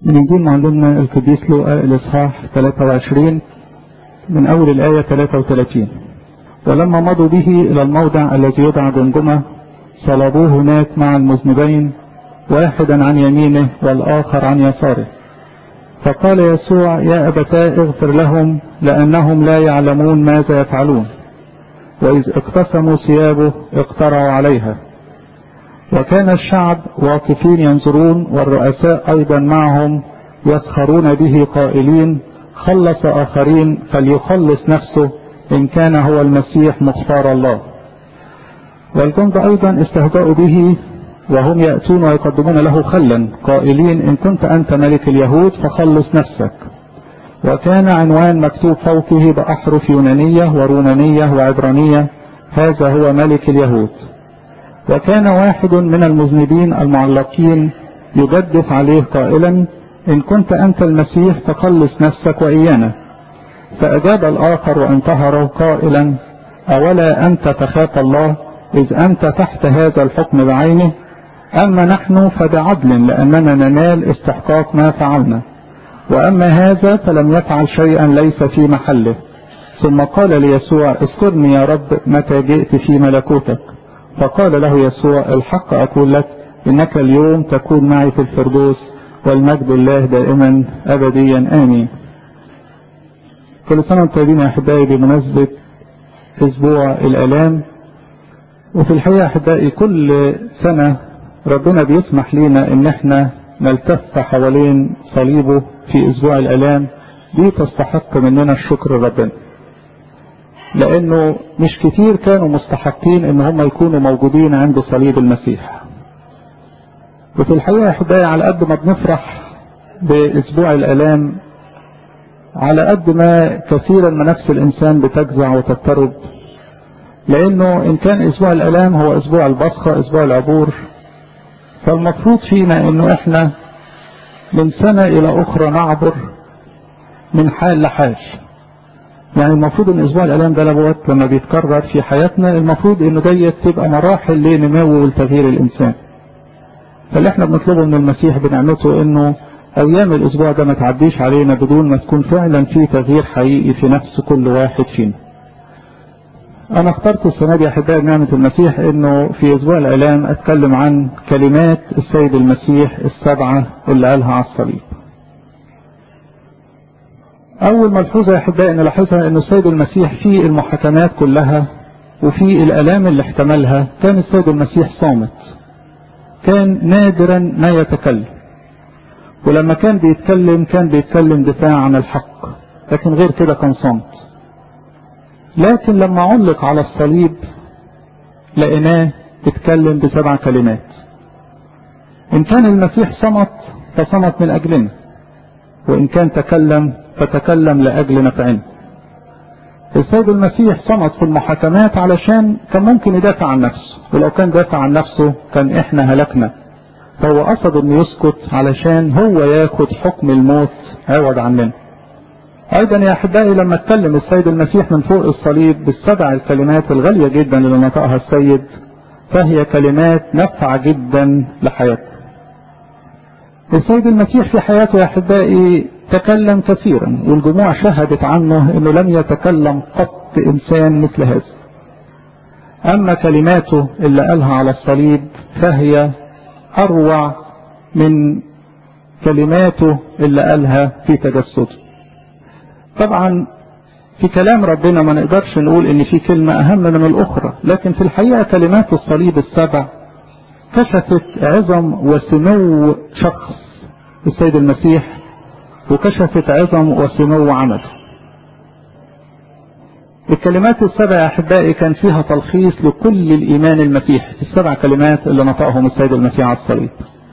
من إنجيل معلمنا القديس لوقا الإصحاح 23 من أول الآية 33 ولما مضوا به إلى الموضع الذي يدعى جمجمة صلبوه هناك مع المذنبين واحدا عن يمينه والآخر عن يساره فقال يسوع يا أبتاه اغفر لهم لأنهم لا يعلمون ماذا يفعلون وإذ اقتسموا ثيابه اقترعوا عليها وكان الشعب واقفين ينظرون والرؤساء أيضا معهم يسخرون به قائلين خلص آخرين فليخلص نفسه إن كان هو المسيح مختار الله والجند أيضا استهزأوا به وهم يأتون ويقدمون له خلا قائلين إن كنت أنت ملك اليهود فخلص نفسك وكان عنوان مكتوب فوقه بأحرف يونانية ورونانية وعبرانية هذا هو ملك اليهود وكان واحد من المذنبين المعلقين يجدف عليه قائلا إن كنت أنت المسيح فخلص نفسك وإيانا فأجاب الآخر وانتهر قائلا أولا أنت تخاف الله إذ أنت تحت هذا الحكم بعينه أما نحن فبعدل لأننا ننال استحقاق ما فعلنا وأما هذا فلم يفعل شيئا ليس في محله ثم قال ليسوع اذكرني يا رب متى جئت في ملكوتك فقال له يسوع الحق أقول لك إنك اليوم تكون معي في الفردوس والمجد الله دائما أبديا آمين كل سنة وانتم طيبين يا أحبائي بمناسبة أسبوع الآلام وفي الحقيقة أحبائي كل سنة ربنا بيسمح لينا إن احنا نلتف حوالين صليبه في أسبوع الآلام دي تستحق مننا الشكر ربنا لأنه مش كتير كانوا مستحقين إن هم يكونوا موجودين عند صليب المسيح وفي الحقيقة أحبائي على قد ما بنفرح بأسبوع الآلام على قد ما كثيرا ما نفس الإنسان بتجزع وتضطرب لأنه إن كان أسبوع الآلام هو أسبوع البصخة أسبوع العبور فالمفروض فينا إنه إحنا من سنة إلى أخرى نعبر من حال لحال يعني المفروض ان اسبوع الالام ده لابد لما بيتكرر في حياتنا المفروض انه ديت تبقى مراحل لنمو ولتغيير الانسان فاللي احنا بنطلبه من المسيح بنعمته انه ايام الاسبوع ده ما تعديش علينا بدون ما تكون فعلا في تغيير حقيقي في نفس كل واحد فينا انا اخترت السنه دي احبائي بنعمه المسيح انه في اسبوع الالام اتكلم عن كلمات السيد المسيح السبعه اللي قالها على الصليب أول ملحوظة يا أحبائي نلاحظها أن السيد المسيح في المحاكمات كلها وفي الآلام اللي احتملها كان السيد المسيح صامت كان نادرا ما يتكلم ولما كان بيتكلم كان بيتكلم دفاع عن الحق لكن غير كده كان صامت لكن لما علق على الصليب لقيناه اتكلم بسبع كلمات إن كان المسيح صمت فصمت من أجلنا وإن كان تكلم فتكلم لأجل نفعنا السيد المسيح صمت في المحاكمات علشان كان ممكن يدافع عن نفسه ولو كان دافع عن نفسه كان احنا هلكنا فهو قصد انه يسكت علشان هو ياخد حكم الموت عوض عننا ايضا يا احبائي لما اتكلم السيد المسيح من فوق الصليب بالسبع الكلمات الغالية جدا اللي نطقها السيد فهي كلمات نافعة جدا لحياتنا السيد المسيح في حياته يا احبائي تكلم كثيرا والجموع شهدت عنه انه لم يتكلم قط انسان مثل هذا اما كلماته اللي قالها على الصليب فهي اروع من كلماته اللي قالها في تجسده طبعا في كلام ربنا ما نقدرش نقول ان في كلمة اهم من الاخرى لكن في الحقيقة كلمات الصليب السبع كشفت عظم وسمو شخص السيد المسيح وكشفت عظم وسمو عمله الكلمات السبع يا احبائي كان فيها تلخيص لكل الايمان المسيحي السبع كلمات اللي نطقهم السيد المسيح على الصليب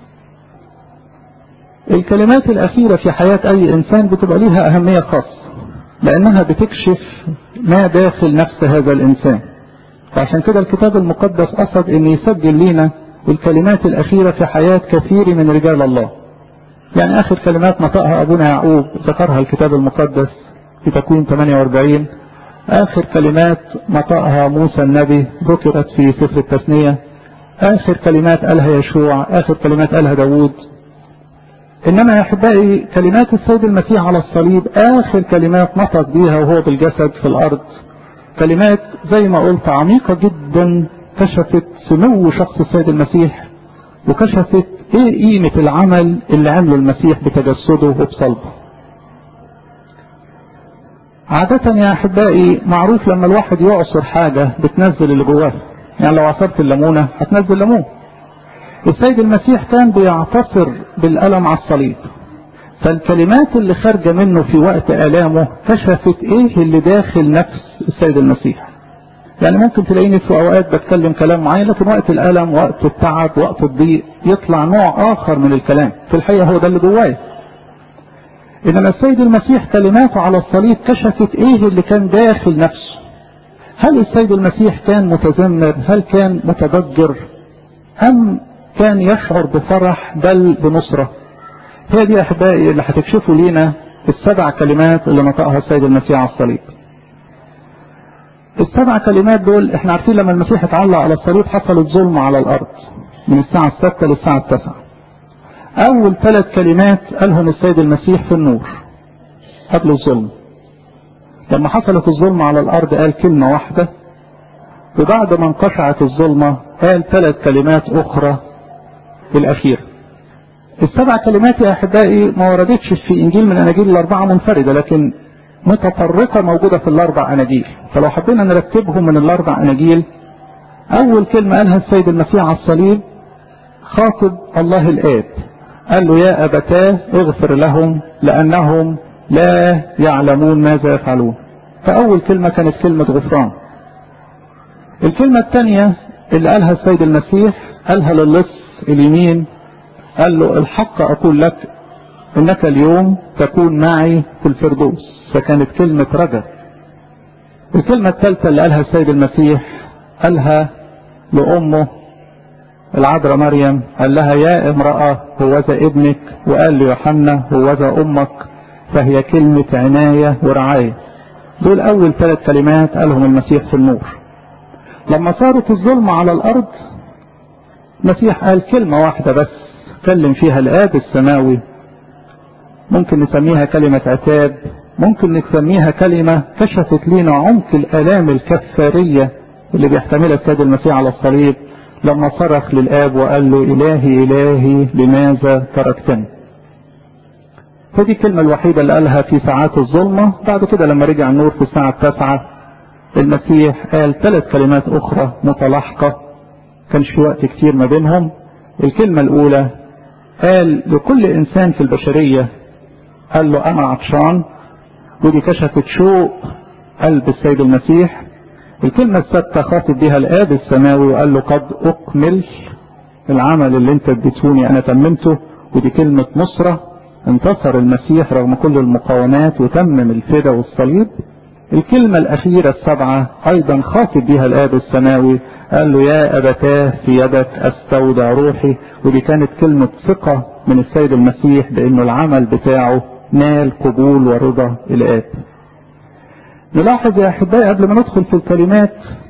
الكلمات الاخيرة في حياة اي انسان بتبقى ليها اهمية خاصة لانها بتكشف ما داخل نفس هذا الانسان وعشان كده الكتاب المقدس قصد ان يسجل لنا الكلمات الاخيرة في حياة كثير من رجال الله يعني اخر كلمات نطقها ابونا يعقوب ذكرها الكتاب المقدس في تكوين 48 اخر كلمات نطقها موسى النبي ذكرت في سفر التثنية اخر كلمات قالها يشوع اخر كلمات قالها داوود انما يا احبائي كلمات السيد المسيح على الصليب اخر كلمات نطق بيها وهو بالجسد في الارض كلمات زي ما قلت عميقه جدا كشفت سمو شخص السيد المسيح وكشفت ايه قيمه العمل اللي عمله المسيح بتجسده وبصلبه عادة يا أحبائي معروف لما الواحد يعصر حاجة بتنزل اللي جواه يعني لو عصرت الليمونة هتنزل ليمون السيد المسيح كان بيعتصر بالألم على الصليب فالكلمات اللي خارجة منه في وقت آلامه كشفت ايه اللي داخل نفس السيد المسيح يعني ممكن تلاقيني في اوقات بتكلم كلام معين لكن وقت الالم وقت التعب وقت الضيق يطلع نوع اخر من الكلام في الحقيقه هو ده اللي جوايا انما السيد المسيح كلماته على الصليب كشفت ايه اللي كان داخل نفسه هل السيد المسيح كان متذمر هل كان متضجر ام كان يشعر بفرح بل بنصرة هي دي احبائي اللي هتكشفوا لينا السبع كلمات اللي نطقها السيد المسيح على الصليب السبع كلمات دول احنا عارفين لما المسيح اتعلق على الصليب حصلت ظلم على الارض من الساعة الستة للساعة التاسعة اول ثلاث كلمات قالهم السيد المسيح في النور قبل الظلم لما حصلت الظلمة على الارض قال كلمة واحدة وبعد ما انقشعت الظلمة قال ثلاث كلمات اخرى الاخيرة السبع كلمات يا احبائي ما وردتش في انجيل من اناجيل الاربعة منفردة لكن متفرقة موجودة في الاربع اناجيل فلو حبينا نرتبهم من الاربع اناجيل اول كلمة قالها السيد المسيح على الصليب خاطب الله الاب قال له يا ابتاه اغفر لهم لانهم لا يعلمون ماذا يفعلون فاول كلمة كانت كلمة غفران الكلمة الثانية اللي قالها السيد المسيح قالها للص اليمين قال له الحق اقول لك انك اليوم تكون معي في الفردوس فكانت كلمة رجا الكلمة الثالثة اللي قالها السيد المسيح قالها لأمه العذراء مريم قال لها يا امرأة هوذا ابنك وقال ليوحنا هوذا أمك فهي كلمة عناية ورعاية دول أول ثلاث كلمات قالهم المسيح في النور لما صارت الظلمة على الأرض المسيح قال كلمة واحدة بس كلم فيها الآب السماوي ممكن نسميها كلمة عتاب ممكن نسميها كلمة كشفت لنا عمق الآلام الكفارية اللي بيحتملها السيد المسيح على الصليب لما صرخ للآب وقال له إلهي إلهي لماذا تركتني فدي الكلمة الوحيدة اللي قالها في ساعات الظلمة بعد كده لما رجع النور في الساعة التاسعة المسيح قال ثلاث كلمات أخرى متلاحقة كانش في وقت كتير ما بينهم الكلمة الأولى قال لكل إنسان في البشرية قال له أنا عطشان ودي كشفت شوق قلب السيد المسيح الكلمة الثابتة خاطب بها الآب السماوي وقال له قد أكمل العمل اللي أنت اديتوني أنا تممته ودي كلمة نصرة انتصر المسيح رغم كل المقاومات وتمم الفدا والصليب الكلمة الأخيرة السبعة أيضا خاطب بها الآب السماوي قال له يا أبتاه في يدك أستودع روحي ودي كانت كلمة ثقة من السيد المسيح بأنه العمل بتاعه نال قبول ورضا الآب نلاحظ يا أحبائي قبل ما ندخل في الكلمات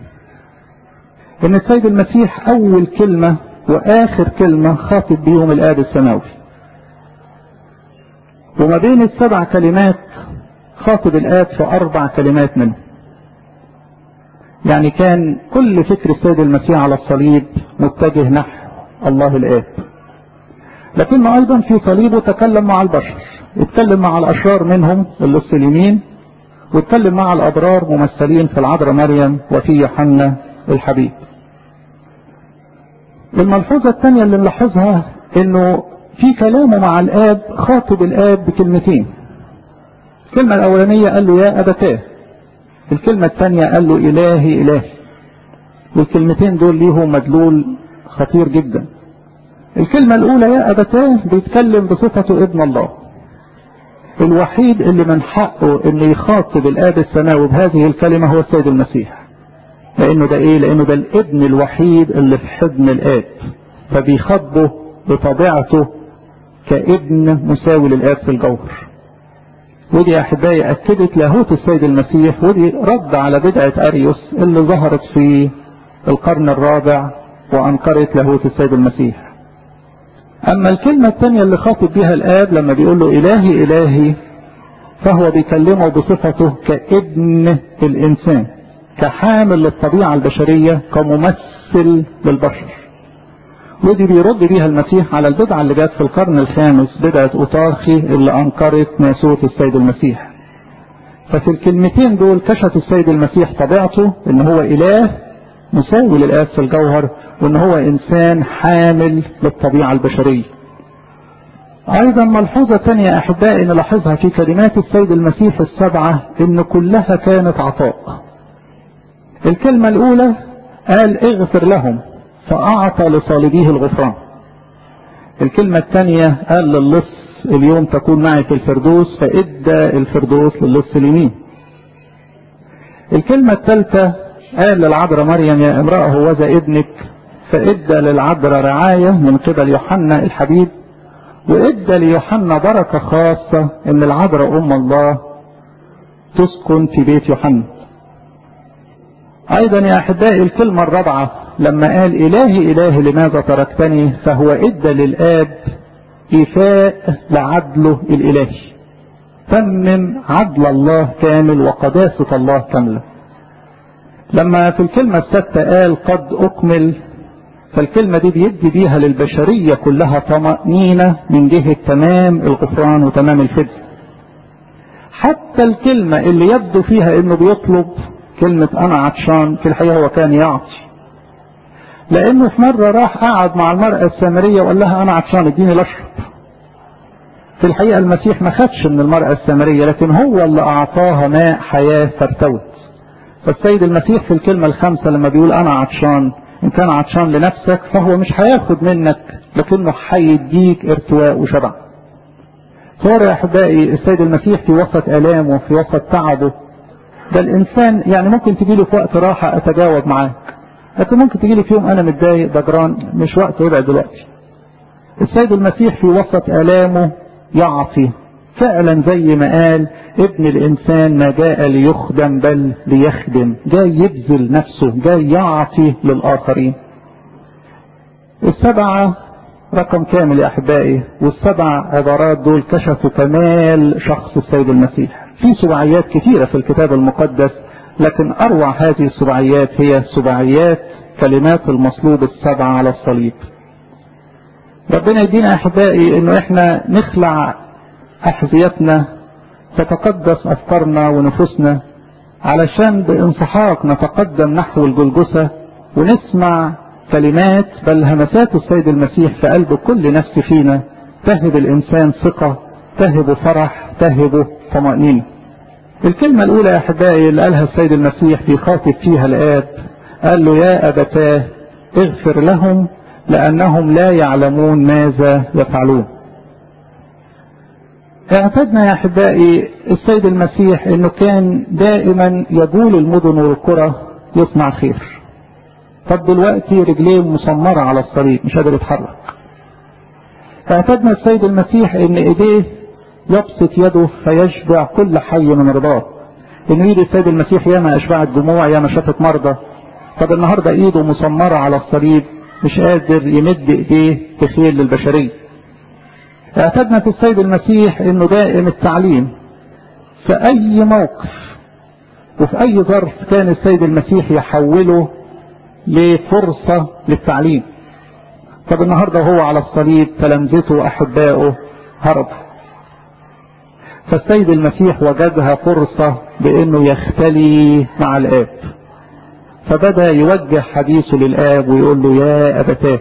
أن السيد المسيح أول كلمة وآخر كلمة خاطب بيهم الآب السماوي وما بين السبع كلمات خاطب الآب في أربع كلمات منهم يعني كان كل فكر السيد المسيح على الصليب متجه نحو الله الآب لكن أيضا في صليبه تكلم مع البشر اتكلم مع الأشرار منهم اللص اليمين واتكلم مع الأبرار ممثلين في العذراء مريم وفي يوحنا الحبيب الملحوظة الثانية اللي نلاحظها انه في كلامه مع الآب خاطب الآب بكلمتين الكلمة الأولانية قال له يا أبتاه الكلمة الثانية قال له إلهي إلهي والكلمتين دول ليهم مدلول خطير جدا الكلمة الأولى يا أبتاه بيتكلم بصفته ابن الله الوحيد اللي من حقه انه يخاطب الاب السماوي بهذه الكلمة هو السيد المسيح لانه ده ايه لانه ده الابن الوحيد اللي في حضن الاب فبيخاطبه بطبيعته كابن مساوي للاب في الجوهر ودي يا احبائي اكدت لاهوت السيد المسيح ودي رد على بدعة اريوس اللي ظهرت في القرن الرابع وانكرت لاهوت السيد المسيح أما الكلمة الثانية اللي خاطب بها الآب لما بيقول له إلهي إلهي فهو بيكلمه بصفته كابن الإنسان كحامل للطبيعة البشرية كممثل للبشر ودي بيرد بيها المسيح على البدعة اللي جت في القرن الخامس بدعة أوطارخي اللي أنكرت ناسوت السيد المسيح ففي الكلمتين دول كشف السيد المسيح طبيعته ان هو اله مساوي للآب في الجوهر وان هو انسان حامل للطبيعة البشرية ايضا ملحوظة تانية احبائي نلاحظها في كلمات السيد المسيح السبعة ان كلها كانت عطاء الكلمة الاولى قال اغفر لهم فاعطى لصالبيه الغفران الكلمة الثانية قال للص اليوم تكون معي في الفردوس فادى الفردوس للص اليمين الكلمة الثالثة قال للعذراء مريم يا امرأة هوذا ابنك فادى للعذراء رعاية من قبل يوحنا الحبيب وادى ليوحنا بركة خاصة ان العذراء ام الله تسكن في بيت يوحنا ايضا يا احبائي الكلمة الرابعة لما قال الهي الهي لماذا تركتني فهو ادى للاب ايفاء لعدله الالهي تمم عدل الله كامل وقداسة الله كاملة لما في الكلمة الستة قال قد اكمل فالكلمة دي بيدي بيها للبشرية كلها طمأنينة من جهة تمام الغفران وتمام الفدء حتى الكلمة اللي يبدو فيها انه بيطلب كلمة انا عطشان في الحقيقة هو كان يعطي لانه في مرة راح قعد مع المرأة السامرية وقال لها انا عطشان اديني لاشرب في الحقيقة المسيح ما خدش من المرأة السامرية لكن هو اللي اعطاها ماء حياة فارتوت فالسيد المسيح في الكلمة الخامسة لما بيقول انا عطشان ان كان عطشان لنفسك فهو مش هياخد منك لكنه هيديك ارتواء وشبع صور يا احبائي السيد المسيح في وسط الامه في وسط تعبه ده الانسان يعني ممكن تجي له في وقت راحه اتجاوب معاك لكن ممكن تجي لي في يوم انا متضايق ضجران مش وقت يبعد دلوقتي السيد المسيح في وسط الامه يعطي فعلا زي ما قال ابن الانسان ما جاء ليخدم بل ليخدم جاي يبذل نفسه جاي يعطي للاخرين السبعة رقم كامل يا احبائي والسبع عبارات دول كشفوا كمال شخص السيد المسيح في سبعيات كثيرة في الكتاب المقدس لكن اروع هذه السبعيات هي سبعيات كلمات المصلوب السبعة على الصليب ربنا يدينا احبائي انه احنا نخلع احذيتنا تتقدس افكارنا ونفوسنا علشان بانسحاق نتقدم نحو الجلجسة ونسمع كلمات بل همسات السيد المسيح في قلب كل نفس فينا تهب الانسان ثقة تهب فرح تهب طمأنينة الكلمة الاولى يا احبائي اللي قالها السيد المسيح بيخاطب فيها الاب قال له يا ابتاه اغفر لهم لانهم لا يعلمون ماذا يفعلون اعتدنا يا احبائي السيد المسيح انه كان دائما يجول المدن والقرى يصنع خير طب دلوقتي رجليه مسمرة على الصليب مش قادر يتحرك اعتدنا السيد المسيح ان ايديه يبسط يده فيشبع كل حي من رضاه ان ايد السيد المسيح ياما اشبعت جموع ياما شافت مرضى طب النهارده ايده مسمرة على الصليب مش قادر يمد ايديه بخير للبشريه اعتدنا في السيد المسيح انه دائم التعليم في اي موقف وفي اي ظرف كان السيد المسيح يحوله لفرصة للتعليم طب النهاردة هو على الصليب تلامذته واحبائه هربوا فالسيد المسيح وجدها فرصة بانه يختلي مع الاب فبدأ يوجه حديثه للاب ويقول له يا ابتاه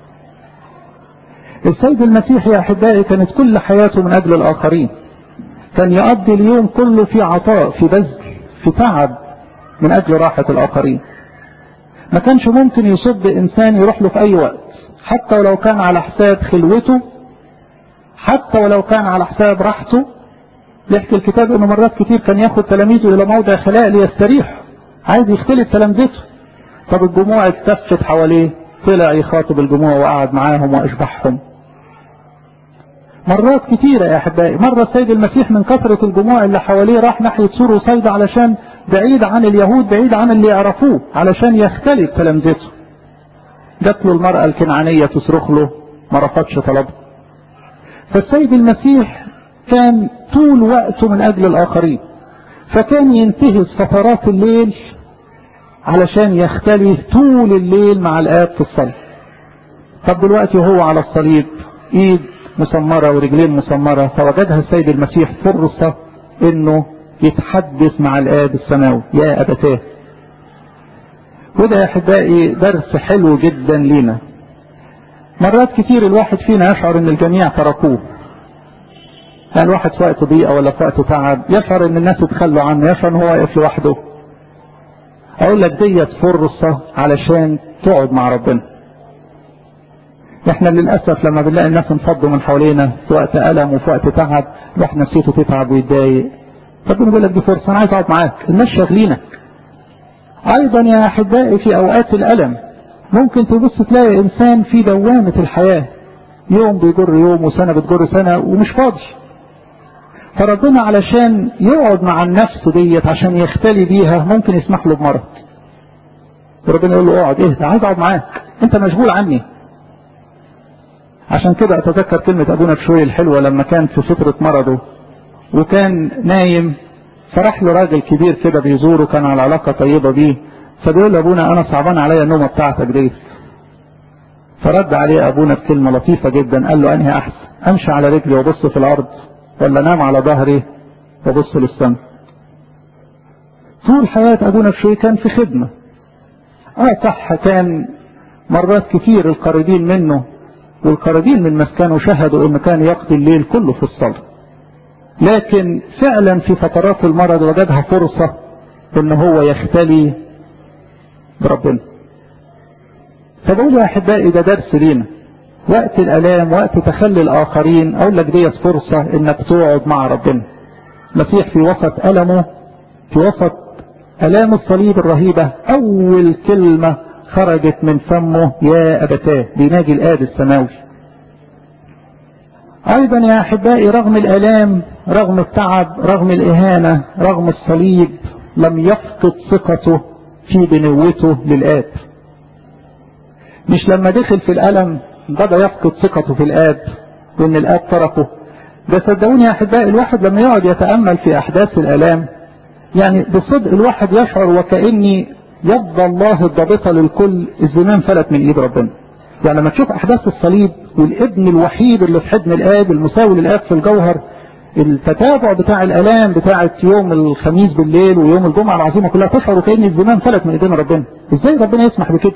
السيد المسيح يا احبائي كانت كل حياته من اجل الاخرين كان يقضي اليوم كله في عطاء في بذل في تعب من اجل راحة الاخرين ما كانش ممكن يصد انسان يروح له في اي وقت حتى ولو كان على حساب خلوته حتى ولو كان على حساب راحته يحكي الكتاب انه مرات كتير كان ياخد تلاميذه الى موضع خلاء ليستريح عايز يختلف تلامذته طب الجموع اتفت حواليه طلع يخاطب الجموع وقعد معاهم واشبعهم مرات كتيرة يا أحبائي مرة السيد المسيح من كثرة الجموع اللي حواليه راح ناحية سور وصيدا علشان بعيد عن اليهود بعيد عن اللي يعرفوه علشان يختلف تلامذته جات له المرأة الكنعانية تصرخ له ما رفضش طلبه فالسيد المسيح كان طول وقته من اجل الاخرين فكان ينتهز فترات الليل علشان يختلي طول الليل مع الاب في الصلاه طب دلوقتي وهو على الصليب ايد مسمره ورجلين مسمره فوجدها السيد المسيح فرصه انه يتحدث مع الاب السماوي يا ابتاه وده يا احبائي درس حلو جدا لينا مرات كتير الواحد فينا يشعر ان الجميع تركوه يعني الواحد في وقت ضيقه ولا في وقت تعب يشعر ان الناس اتخلوا عنه يشعر ان هو واقف لوحده اقول لك ديت فرصه علشان تقعد مع ربنا احنا للاسف لما بنلاقي الناس انفضوا من حوالينا في وقت الم وفي وقت تعب الواحد نفسيته تتعب ويتضايق ربنا بيقول لك دي فرصه انا عايز اقعد معاك الناس شاغلينك ايضا يا احبائي في اوقات الالم ممكن تبص تلاقي انسان في دوامه الحياه يوم بيجر يوم وسنه بتجر سنه ومش فاضي فربنا علشان يقعد مع النفس ديت عشان يختلي بيها ممكن يسمح له بمرض وربنا يقول له اقعد اهدى عايز اقعد معاك انت مشغول عني عشان كده اتذكر كلمة ابونا بشوي الحلوة لما كان في فترة مرضه وكان نايم فراح له راجل كبير كده بيزوره كان على علاقة طيبة بيه فبيقول له ابونا انا صعبان عليا النومة بتاعتك دي فرد عليه ابونا بكلمة لطيفة جدا قال له انهي احسن امشي على رجلي وابص في الارض ولا انام على ظهري وابص للسماء طول حياة ابونا بشوي كان في خدمة اه صح كان مرات كتير القريبين منه والقريبين من مسكنه شهدوا انه كان يقضي الليل كله في الصلاة لكن فعلا في فترات المرض وجدها فرصة ان هو يختلي بربنا فبقول يا احبائي ده درس لينا وقت الالام وقت تخلي الاخرين اقول لك ديت فرصة انك تقعد مع ربنا المسيح في وسط المه في وسط الام الصليب الرهيبة اول كلمة خرجت من فمه يا ابتاه بيناجي الاب السماوي ايضا يا احبائي رغم الالام رغم التعب رغم الاهانة رغم الصليب لم يفقد ثقته في بنوته للاب مش لما دخل في الالم بدا يفقد ثقته في الاب وان الاب تركه ده صدقوني يا احبائي الواحد لما يقعد يتامل في احداث الالام يعني بصدق الواحد يشعر وكاني يد الله الضابطه للكل الزمام فلت من ايد ربنا يعني لما تشوف احداث الصليب والابن الوحيد اللي في حضن الاب المساوي للاب في الجوهر التتابع بتاع الالام بتاعه يوم الخميس بالليل ويوم الجمعه العظيمه كلها تشعر كان الزمام فلت من ايدينا ربنا ازاي ربنا يسمح بكده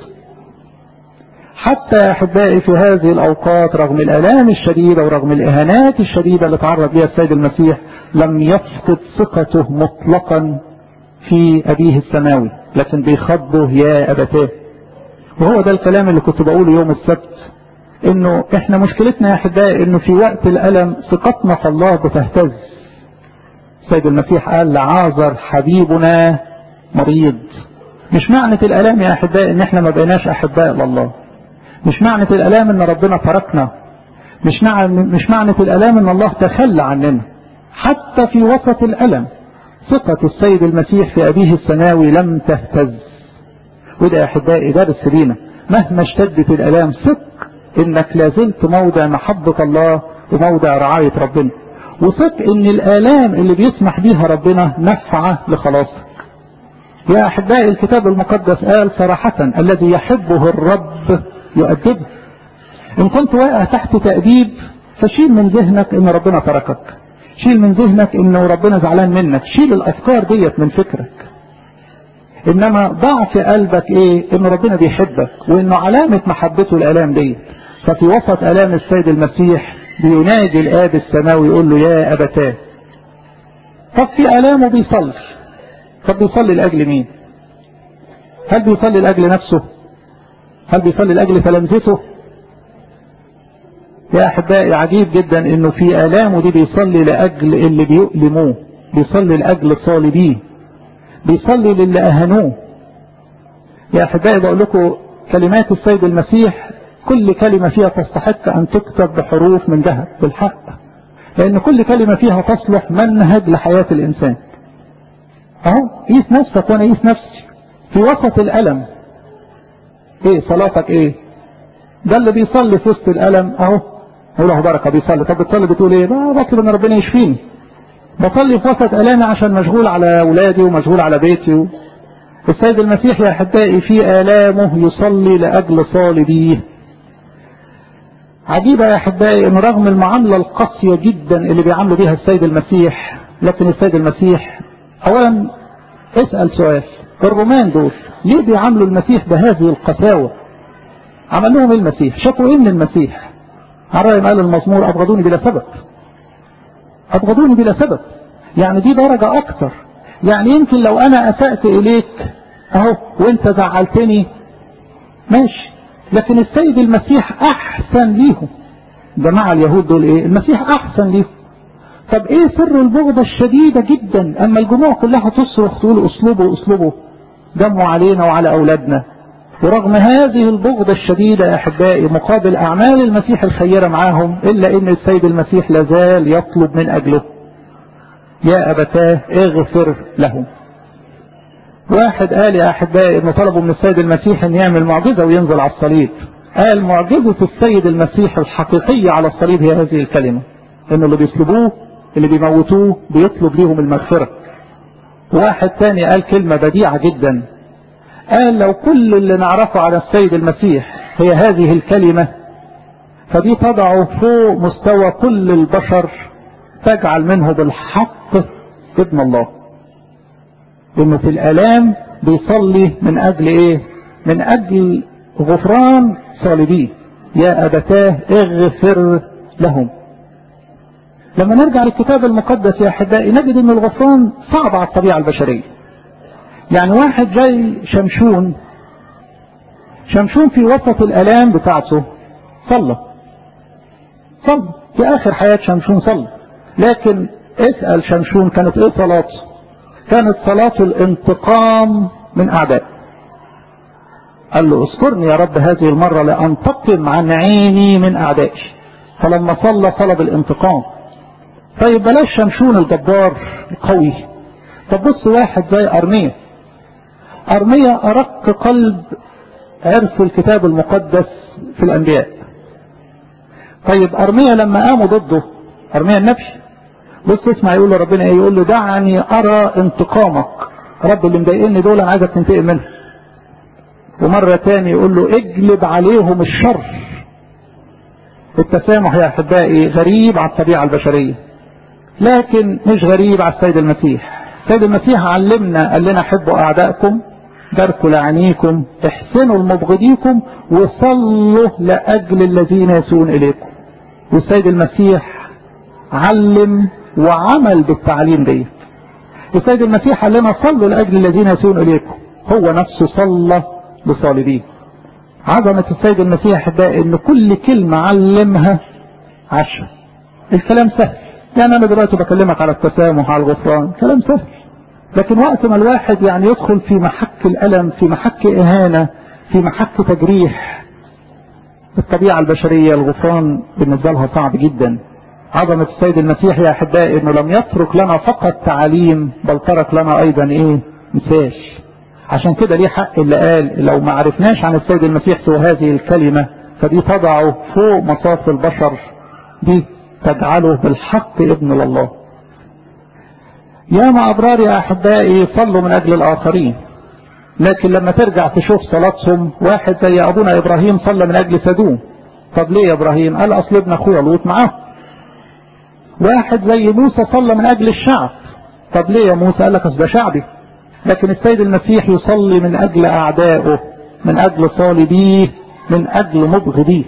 حتى احبائي في هذه الاوقات رغم الالام الشديده ورغم الاهانات الشديده اللي تعرض لها السيد المسيح لم يفقد ثقته مطلقا في ابيه السماوي لكن بيخضه يا ابتاه وهو ده الكلام اللي كنت بقوله يوم السبت انه احنا مشكلتنا يا احبائي انه في وقت الالم ثقتنا في الله بتهتز السيد المسيح قال لعازر حبيبنا مريض مش معنى الالام يا احبائي ان احنا ما بقيناش احباء لله مش معنى الالام ان ربنا تركنا مش معنى مش معنى الالام ان الله تخلى عننا حتى في وسط الالم ثقة السيد المسيح في ابيه السماوي لم تهتز وده يا احبائي درس لينا مهما اشتدت الالام ثق انك لازلت موضع محبة الله وموضع رعاية ربنا وثق ان الالام اللي بيسمح بيها ربنا نفعة لخلاصك يا احبائي الكتاب المقدس قال صراحة الذي يحبه الرب يؤدبه ان كنت واقع تحت تأديب فشيل من ذهنك ان ربنا تركك شيل من ذهنك انه ربنا زعلان منك شيل الافكار ديت من فكرك انما ضع في قلبك ايه ان ربنا بيحبك وانه علامة محبته الالام دي ففي وسط الام السيد المسيح بينادي الاب السماوي يقول له يا ابتاه طب في الامه بيصلي طب بيصلي لاجل مين هل بيصلي لاجل نفسه هل بيصلي لاجل تلامذته يا احبائي عجيب جدا انه في الامه دي بيصلي لاجل اللي بيؤلموه بيصلي لاجل صالبيه بيصلي للي اهانوه يا احبائي بقول لكم كلمات السيد المسيح كل كلمة فيها تستحق ان تكتب بحروف من ذهب بالحق لان كل كلمة فيها تصلح منهج لحياة الانسان اهو قيس نفسك وانا قيس نفسي في وسط الالم ايه صلاتك ايه ده اللي بيصلي في وسط الالم اهو يقول له بركه بيصلي طب بتصلي بتقول ايه؟ بطلب ان ربنا يشفيني بصلي في وسط الامي عشان مشغول على اولادي ومشغول على بيتي و... السيد المسيح يا احبائي في الامه يصلي لاجل صالبيه عجيبه يا احبائي ان رغم المعامله القاسيه جدا اللي بيعاملوا بيها السيد المسيح لكن السيد المسيح اولا اسال سؤال الرومان دول ليه بيعاملوا المسيح بهذه القساوه عمل لهم ايه المسيح شافوا ايه من المسيح على رأي ما قال المزمور ابغضوني بلا سبب ابغضوني بلا سبب يعني دي درجة اكتر يعني يمكن لو انا اسأت اليك اهو وانت زعلتني ماشي لكن السيد المسيح احسن ليهم جماعة اليهود دول ايه المسيح احسن ليهم طب ايه سر البغضة الشديدة جدا اما الجموع كلها تصرخ تقول اسلوبه اسلوبه دموا علينا وعلى اولادنا ورغم هذه البغضة الشديدة يا أحبائي مقابل أعمال المسيح الخيرة معاهم إلا أن السيد المسيح لازال يطلب من أجله يا أبتاه اغفر لهم واحد قال يا أحبائي إنه طلبوا من السيد المسيح أن يعمل معجزة وينزل على الصليب قال معجزة السيد المسيح الحقيقية على الصليب هي هذه الكلمة إنه اللي بيسلبوه اللي بيموتوه بيطلب ليهم المغفرة واحد تاني قال كلمة بديعة جدا قال لو كل اللي نعرفه على السيد المسيح هي هذه الكلمة فدي تضعه فوق مستوى كل البشر تجعل منه بالحق ابن الله انه في الالام بيصلي من اجل ايه من اجل غفران صالبيه يا ابتاه اغفر لهم لما نرجع للكتاب المقدس يا احبائي نجد ان الغفران صعب على الطبيعه البشريه يعني واحد جاي شمشون شمشون في وسط الالام بتاعته صلى صلى في اخر حياة شمشون صلى لكن اسأل شمشون كانت ايه صلاته كانت صلاة الانتقام من اعداء قال له اذكرني يا رب هذه المرة لانتقم عن عيني من اعدائي فلما صلى طلب الانتقام طيب بلاش شمشون الجبار القوي طب بص واحد زي ارميه ارميه ارق قلب عرف الكتاب المقدس في الانبياء طيب ارميه لما قاموا ضده ارميه النبي بص اسمع يقول له ربنا ايه يقول له دعني ارى انتقامك رب اللي مضايقني دول انا عايزك تنتقم منهم ومرة تاني يقول له اجلب عليهم الشر التسامح يا احبائي غريب على الطبيعة البشرية لكن مش غريب على السيد المسيح السيد المسيح علمنا قال لنا حبوا اعدائكم باركوا لعنيكم احسنوا لمبغضيكم وصلوا لاجل الذين يسوون اليكم والسيد المسيح علم وعمل بالتعليم ديت السيد المسيح قال لنا صلوا لاجل الذين يسوون اليكم هو نفسه صلى لصالبيه عظمة السيد المسيح احبائي ان كل كلمة علمها عشرة الكلام سهل يعني انا دلوقتي بكلمك على التسامح على الغفران كلام سهل لكن وقت ما الواحد يعني يدخل في محك الالم في محك اهانة في محك تجريح الطبيعة البشرية الغفران بالنسبة لها صعب جدا عظمة السيد المسيح يا احبائي انه لم يترك لنا فقط تعليم بل ترك لنا ايضا ايه مثال عشان كده ليه حق اللي قال لو ما عرفناش عن السيد المسيح سوى هذه الكلمة فدي تضعه فوق مصاف البشر دي تجعله بالحق ابن لله يا ما أبرار يا أحبائي صلوا من أجل الآخرين لكن لما ترجع تشوف صلاتهم واحد زي أبونا إبراهيم صلى من أجل سدوم طب ليه يا إبراهيم قال أصل ابن أخويا لوط معاه واحد زي موسى صلى من أجل الشعب طب ليه يا موسى قال لك أصل ده شعبي لكن السيد المسيح يصلي من أجل أعدائه من أجل صالبيه من أجل مبغضيه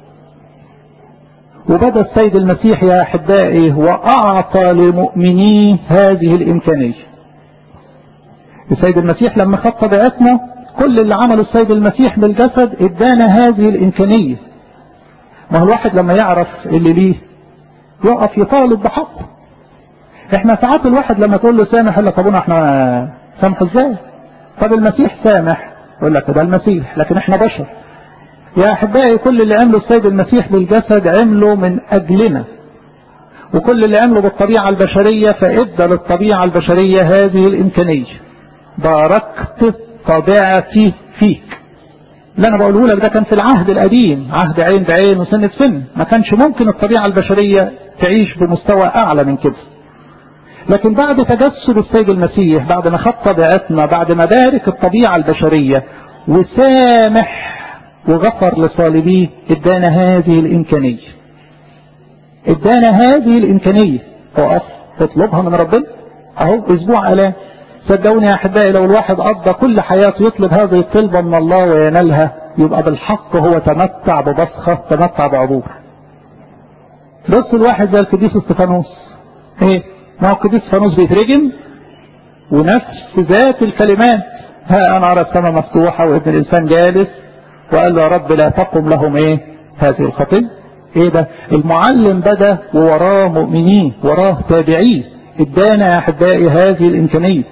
وبدا السيد المسيح يا أحبائي وأعطى لمؤمنيه هذه الإمكانية السيد المسيح لما خد طبيعتنا كل اللي عمله السيد المسيح بالجسد ادانا هذه الإمكانية ما هو الواحد لما يعرف اللي ليه يقف يطالب بحقه احنا ساعات الواحد لما تقول له سامح يقول لك ابونا احنا سامحه ازاي طب المسيح سامح يقول لك ده المسيح لكن احنا بشر يا احبائي كل اللي عمله السيد المسيح بالجسد عمله من اجلنا وكل اللي عمله بالطبيعة البشرية فادى للطبيعة البشرية هذه الامكانية باركت طبيعتي فيك اللي انا بقوله لك ده كان في العهد القديم عهد عين بعين وسن بسن ما كانش ممكن الطبيعة البشرية تعيش بمستوى اعلى من كده لكن بعد تجسد السيد المسيح بعد ما خد طبيعتنا بعد ما بارك الطبيعة البشرية وسامح وغفر لصالبيه ادانا هذه الامكانية ادانا هذه الامكانية اقف اطلبها من ربنا اهو اسبوع الام صدقوني يا احبائي لو الواحد قضى كل حياته يطلب هذه الطلبة من الله وينالها يبقى بالحق هو تمتع ببصخة تمتع بعبور بص الواحد زي القديس استفانوس ايه ما هو القديس استفانوس بيترجم ونفس ذات الكلمات ها انا ارى السماء مفتوحة وابن الانسان جالس وقال له يا رب لا تقم لهم ايه هذه الخطية ايه ده المعلم بدا ووراه مؤمنين وراه تابعيه ادانا يا احبائي هذه الامكانيه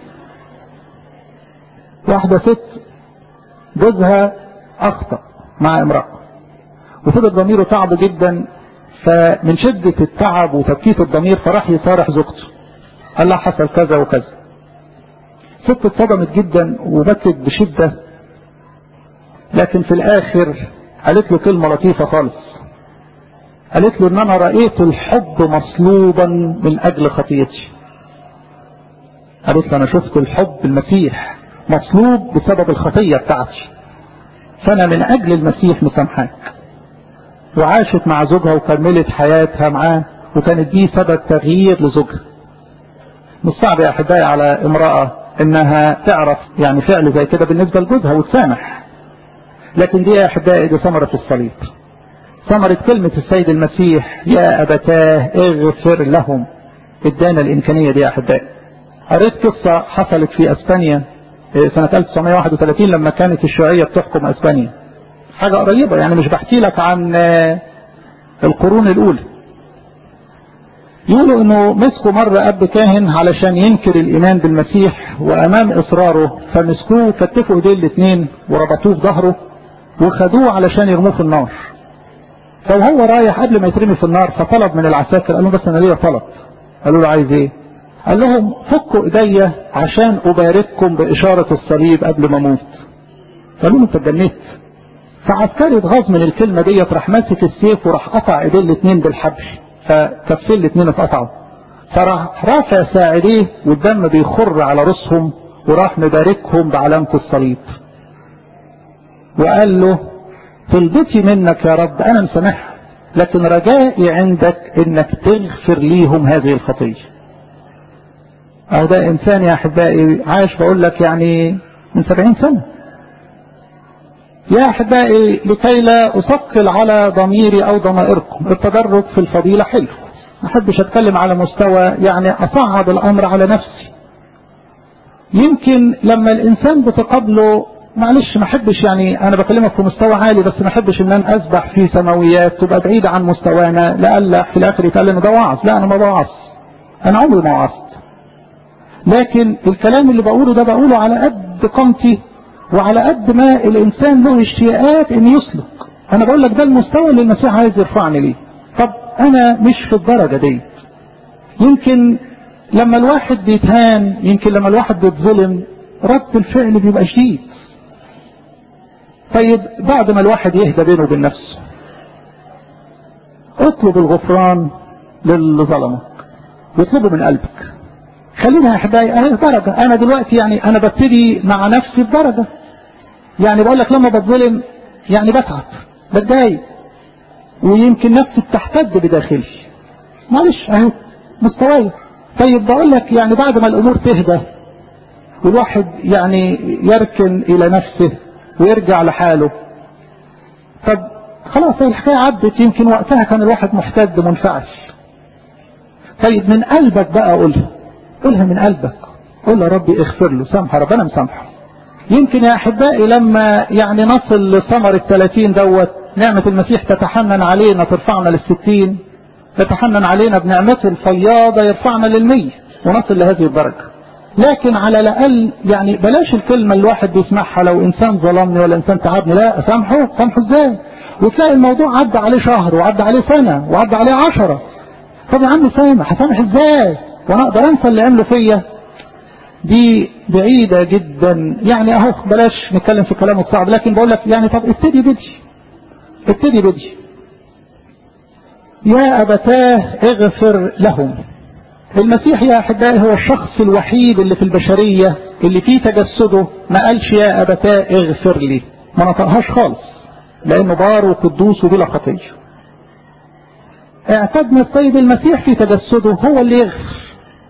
واحدة ست جوزها أخطأ مع امرأة وفضل ضميره تعبه جدا فمن شدة التعب وتبكيت الضمير فراح يصارح زوجته قال لها حصل كذا وكذا ست اتصدمت جدا وبكت بشدة لكن في الآخر قالت له كلمة لطيفة خالص قالت له ان انا رأيت الحب مصلوبا من اجل خطيتي قالت له انا شفت الحب المسيح مصلوب بسبب الخطية بتاعتي فأنا من أجل المسيح مسامحاك وعاشت مع زوجها وكملت حياتها معاه وكانت دي سبب تغيير لزوجها مش صعب يا أحبائي على امرأة إنها تعرف يعني فعل زي كده بالنسبة لجوزها وتسامح لكن دي يا أحبائي دي ثمرة الصليب ثمرة كلمة السيد المسيح يا أبتاه اغفر لهم ادانا الإمكانية دي يا أحبائي قريت قصة حصلت في أسبانيا سنة 1931 لما كانت الشيوعية بتحكم اسبانيا حاجة قريبة يعني مش بحكي لك عن القرون الاولى يقولوا انه مسكوا مرة اب كاهن علشان ينكر الايمان بالمسيح وامام اصراره فمسكوه وكتفوا ايديه الاثنين وربطوه في ظهره وخدوه علشان يرموه في النار فوهو رايح قبل ما يترمي في النار فطلب من العساكر قال لهم بس انا ليا طلب قالوا له عايز ايه قال لهم فكوا ايديا عشان ابارككم باشارة الصليب قبل ما اموت قالوا له انت اتجننت فعسكري اتغاظ من الكلمة ديت راح ماسك السيف وراح قطع ايديه الاثنين بالحبل فكفين الاثنين اتقطعوا فراح رافع ساعديه والدم بيخر على رؤوسهم وراح مباركهم بعلامة الصليب وقال له طلبتي منك يا رب انا مسامحها لكن رجائي عندك انك تغفر ليهم هذه الخطيه أو ده إنسان يا أحبائي عاش بقول لك يعني من سبعين سنة يا أحبائي لكي لا أثقل على ضميري أو ضمائركم التدرج في الفضيلة حلو ما أحبش أتكلم على مستوى يعني أصعد الأمر على نفسي يمكن لما الإنسان بتقابله معلش ما احبش يعني انا بكلمك في مستوى عالي بس ما احبش ان انا اسبح في سماويات تبقى بعيدة عن مستوانا لألا في الاخر يتقال ان ده وعظ لا انا ما بوعظ انا عمري ما وعظت لكن الكلام اللي بقوله ده بقوله على قد قامتي وعلى قد ما الانسان له اشتياقات ان يسلك انا بقول لك ده المستوى اللي المسيح عايز يرفعني ليه طب انا مش في الدرجه دي يمكن لما الواحد بيتهان يمكن لما الواحد بيتظلم رد الفعل بيبقى شديد طيب بعد ما الواحد يهدى بينه وبين نفسه اطلب الغفران للي ظلمك واطلبه من قلبك خلينا يا احبائي اهي درجة انا دلوقتي يعني انا ببتدي مع نفسي بدرجة يعني بقول لك لما بتظلم يعني بتعب بتضايق ويمكن نفسي بتحتد بداخلي معلش اهي مستواي طيب بقول لك يعني بعد ما الامور تهدى والواحد يعني يركن الى نفسه ويرجع لحاله طب خلاص الحكاية عدت يمكن وقتها كان الواحد محتد منفعل طيب من قلبك بقى قولها قولها من قلبك قول يا ربي اغفر له سامح ربنا مسامحه يمكن يا احبائي لما يعني نصل لثمر الثلاثين دوت نعمة المسيح تتحنن علينا ترفعنا للستين تتحنن علينا بنعمته الفياضة يرفعنا للمية ونصل لهذه الدرجة لكن على الأقل يعني بلاش الكلمة اللي الواحد بيسمعها لو إنسان ظلمني ولا إنسان تعبني لا أسامحه سامحه إزاي وتلاقي الموضوع عدى عليه شهر وعدى عليه سنة وعدى عليه عشرة طب يا عم سامح هسامح إزاي وأنا أقدر أنسى اللي عمله فيا دي بعيدة جدا يعني اهو بلاش نتكلم في الكلام الصعب لكن بقول لك يعني طب ابتدي بدي ابتدي بدي يا أبتاه اغفر لهم المسيح يا أحبائي هو الشخص الوحيد اللي في البشرية اللي فيه تجسده ما قالش يا أبتاه اغفر لي ما نطقهاش خالص لأنه بار وقدوس وبلا خطية اعتدنا السيد المسيح في تجسده هو اللي يغفر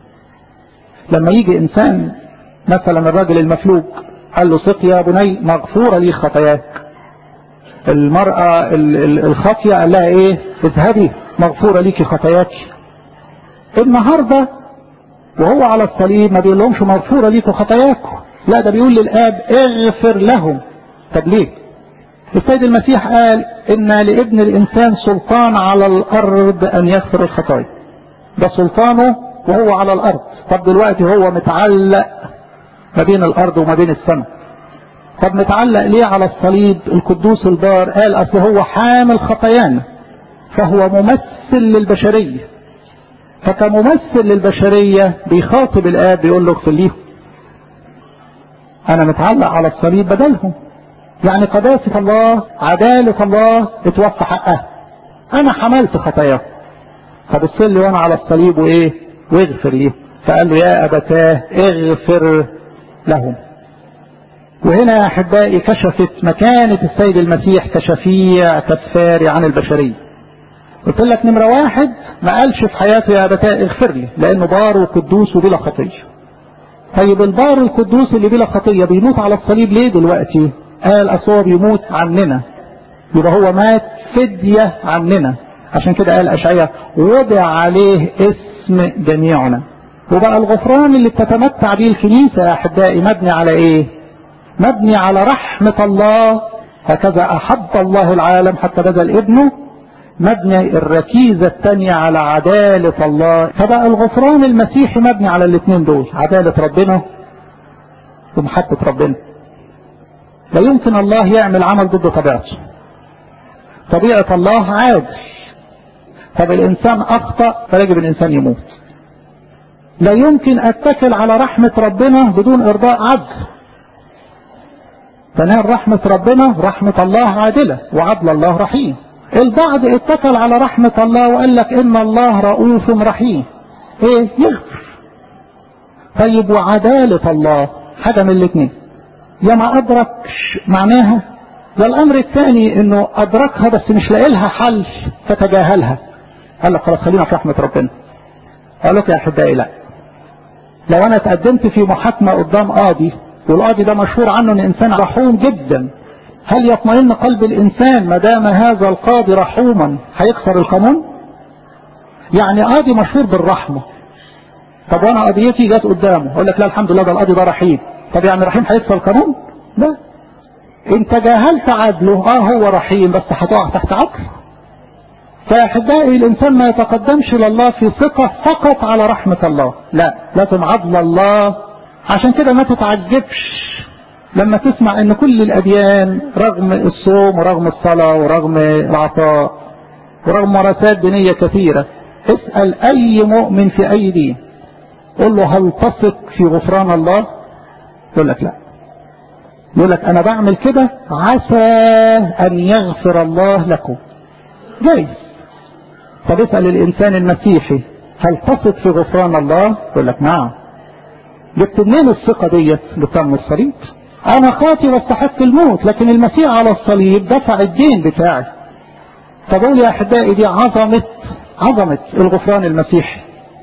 لما يجي إنسان مثلا الراجل المفلوج قال له سق يا بني مغفورة لي خطاياك المرأة الخاطية قال لها ايه اذهبي مغفورة ليكي خطاياك النهاردة وهو على الصليب ما بيقول لهمش مغفورة ليكوا خطاياكم لا ده بيقول للآب اغفر لهم طب ليه السيد المسيح قال ان لابن الانسان سلطان على الارض ان يغفر الخطايا ده سلطانه وهو على الارض طب دلوقتي هو متعلق ما بين الارض وما بين السماء طب متعلق ليه على الصليب القدوس البار قال اصل هو حامل خطايانا فهو ممثل للبشرية فكممثل للبشرية بيخاطب الاب بيقول له اغفر ليهم انا متعلق على الصليب بدلهم يعني قداسة الله عدالة الله اتوفى حقها انا حملت خطاياهم فبص لي وانا على الصليب وايه واغفر ليهم فقال له يا ابتاه اغفر لهم وهنا يا احبائي كشفت مكانة السيد المسيح كشفيع كفاري عن البشرية قلت لك نمرة واحد ما قالش في حياته يا ابتاه اغفر لي لانه بار وقدوس وبلا خطية طيب البار القدوس اللي بلا خطية بيموت على الصليب ليه دلوقتي قال اصل هو بيموت عننا يبقى هو مات فدية عننا عشان كده قال اشعياء وضع عليه اسم جميعنا وبقى الغفران اللي بتتمتع به الكنيسة يا احبائي مبني على ايه مبني على رحمة الله هكذا احب الله العالم حتى بذل ابنه مبني الركيزة الثانية على عدالة الله فبقى الغفران المسيحي مبني على الاثنين دول عدالة ربنا ومحبة ربنا لا يمكن الله يعمل عمل ضد طبيعته طبيعة الله عادل طب الإنسان أخطأ فيجب الإنسان يموت لا يمكن أتكل على رحمة ربنا بدون إرضاء عدل فنال رحمة ربنا رحمة الله عادلة وعدل الله رحيم البعض اتكل على رحمة الله وقال لك إن الله رؤوف رحيم إيه يغفر طيب وعدالة الله حاجة من الاثنين يا ما أدركش معناها والأمر الثاني إنه أدركها بس مش لاقي لها حل فتجاهلها قال لك خلاص خلينا في رحمة ربنا قال لك يا أحبائي لا لو أنا تقدمت في محاكمة قدام قاضي والقاضي ده مشهور عنه إن إنسان رحوم جدا هل يطمئن قلب الإنسان ما دام هذا القاضي رحوما هيكسر القانون؟ يعني قاضي مشهور بالرحمة طب وانا قضيتي جت قدامه اقول لك لا الحمد لله ده القاضي ده رحيم طب يعني رحيم هيكسر القانون؟ لا انت جاهلت عدله اه هو رحيم بس هتقع تحت عدل فاحبائي الانسان ما يتقدمش لله في ثقة فقط على رحمة الله لا لازم عدل الله عشان كده ما تتعجبش لما تسمع ان كل الاديان رغم الصوم ورغم الصلاة ورغم العطاء ورغم مراسات دينية كثيرة اسأل اي مؤمن في اي دين قل له هل تثق في غفران الله يقول لك لا يقول لك انا بعمل كده عسى ان يغفر الله لكم جايز طب اسأل الانسان المسيحي هل تثق في غفران الله يقول لك نعم جبت منين الثقة ديت جبتها من الصليب انا خاطي واستحق الموت لكن المسيح على الصليب دفع الدين بتاعي فبقول يا احبائي دي عظمة عظمة الغفران المسيحي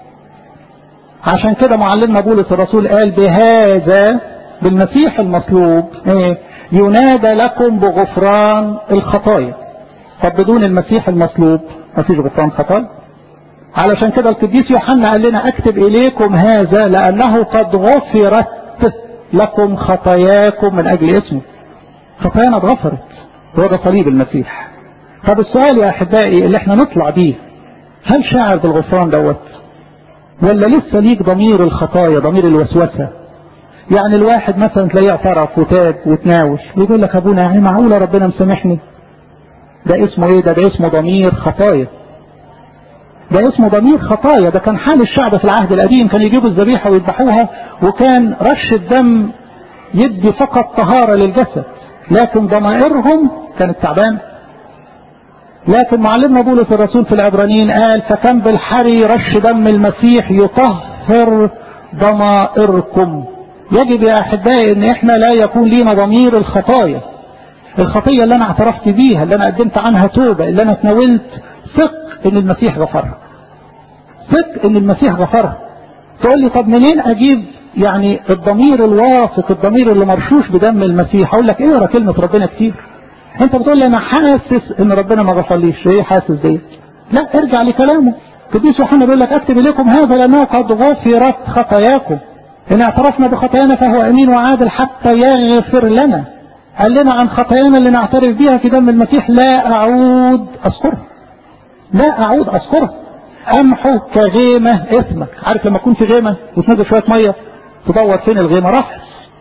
عشان كده معلمنا بولس الرسول قال بهذا بالمسيح المصلوب ايه ينادى لكم بغفران الخطايا طب بدون المسيح المصلوب مفيش غفران خطايا علشان كده القديس يوحنا قال لنا اكتب اليكم هذا لانه قد غفرت لكم خطاياكم من اجل اسمه خطايانا اتغفرت هو ده صليب المسيح طب السؤال يا احبائي اللي احنا نطلع بيه هل شاعر بالغفران دوت ولا لسه ليك ضمير الخطايا ضمير الوسوسه يعني الواحد مثلا تلاقيه اعترف وتاب وتناول يقول لك ابونا يعني معقوله ربنا مسامحني ده اسمه ايه ده ده اسمه ضمير خطايا ده اسمه ضمير خطايا ده كان حال الشعب في العهد القديم كان يجيبوا الذبيحة ويذبحوها وكان رش الدم يدي فقط طهارة للجسد لكن ضمائرهم كانت تعبانة لكن معلمنا بولس الرسول في العبرانيين قال فكان بالحري رش دم المسيح يطهر ضمائركم يجب يا احبائي ان احنا لا يكون لينا ضمير الخطايا الخطيه اللي انا اعترفت بيها اللي انا قدمت عنها توبه اللي انا تناولت ثق ان المسيح غفرها ثق ان المسيح غفرها تقول لي طب منين اجيب يعني الضمير الواثق الضمير اللي مرشوش بدم المسيح اقول لك اقرا كلمه ربنا كتير انت بتقول لي انا حاسس ان ربنا ما غفرليش ايه حاسس دي لا ارجع لكلامه قديس يوحنا بيقول لك اكتب اليكم هذا لانه قد غفرت خطاياكم ان اعترفنا بخطايانا فهو امين وعادل حتى يغفر لنا قال لنا عن خطايانا اللي نعترف بها في دم المسيح لا اعود اذكرها لا اعود اذكرها امحو كغيمه اسمك عارف لما تكون في غيمه وتنزل شويه ميه تدور فين الغيمه راحت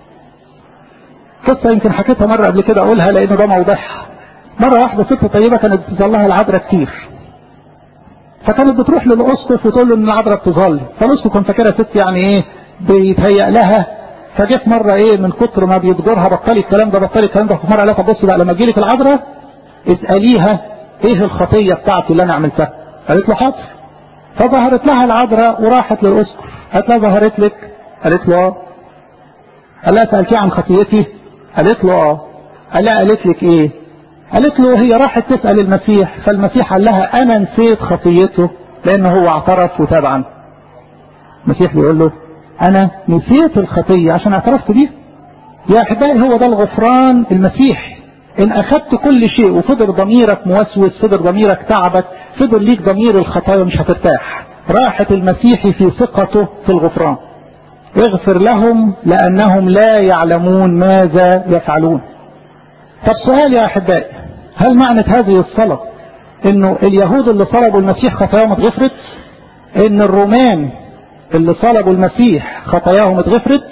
قصه يمكن حكيتها مره قبل كده اقولها لان ده موضحها مره واحده ست طيبه كانت بتظلها العذراء كتير فكانت بتروح للاسقف وتقول له ان العذراء بتظل فالاسقف كان فاكرها ست يعني ايه بيتهيأ لها فجت مرة ايه من كتر ما بيتجرها بطلي الكلام ده بطلي الكلام ده فمرة قالت بص بقى لما تجيلك العذراء اسأليها ايه الخطية بتاعتي اللي انا عملتها قالت له حاضر فظهرت لها العذراء وراحت للاسقف قالت لها ظهرت لك قالت له اه قال لها سألتيه عن خطيتي قالت له اه قال لها قالت لك ايه قالت له هي راحت تسأل المسيح فالمسيح قال لها انا نسيت خطيته لانه هو اعترف وتاب عنه المسيح بيقول له انا نسيت الخطية عشان اعترفت بيها يا احبائي هو ده الغفران المسيحي ان اخذت كل شيء وفضل ضميرك موسوس فضل ضميرك تعبك فضل ليك ضمير الخطايا مش هترتاح راحة المسيحي في ثقته في الغفران اغفر لهم لانهم لا يعلمون ماذا يفعلون طب سؤال يا احبائي هل معنى هذه الصلاة انه اليهود اللي صلبوا المسيح خطاياهم اتغفرت ان الرومان اللي صلبوا المسيح خطاياهم اتغفرت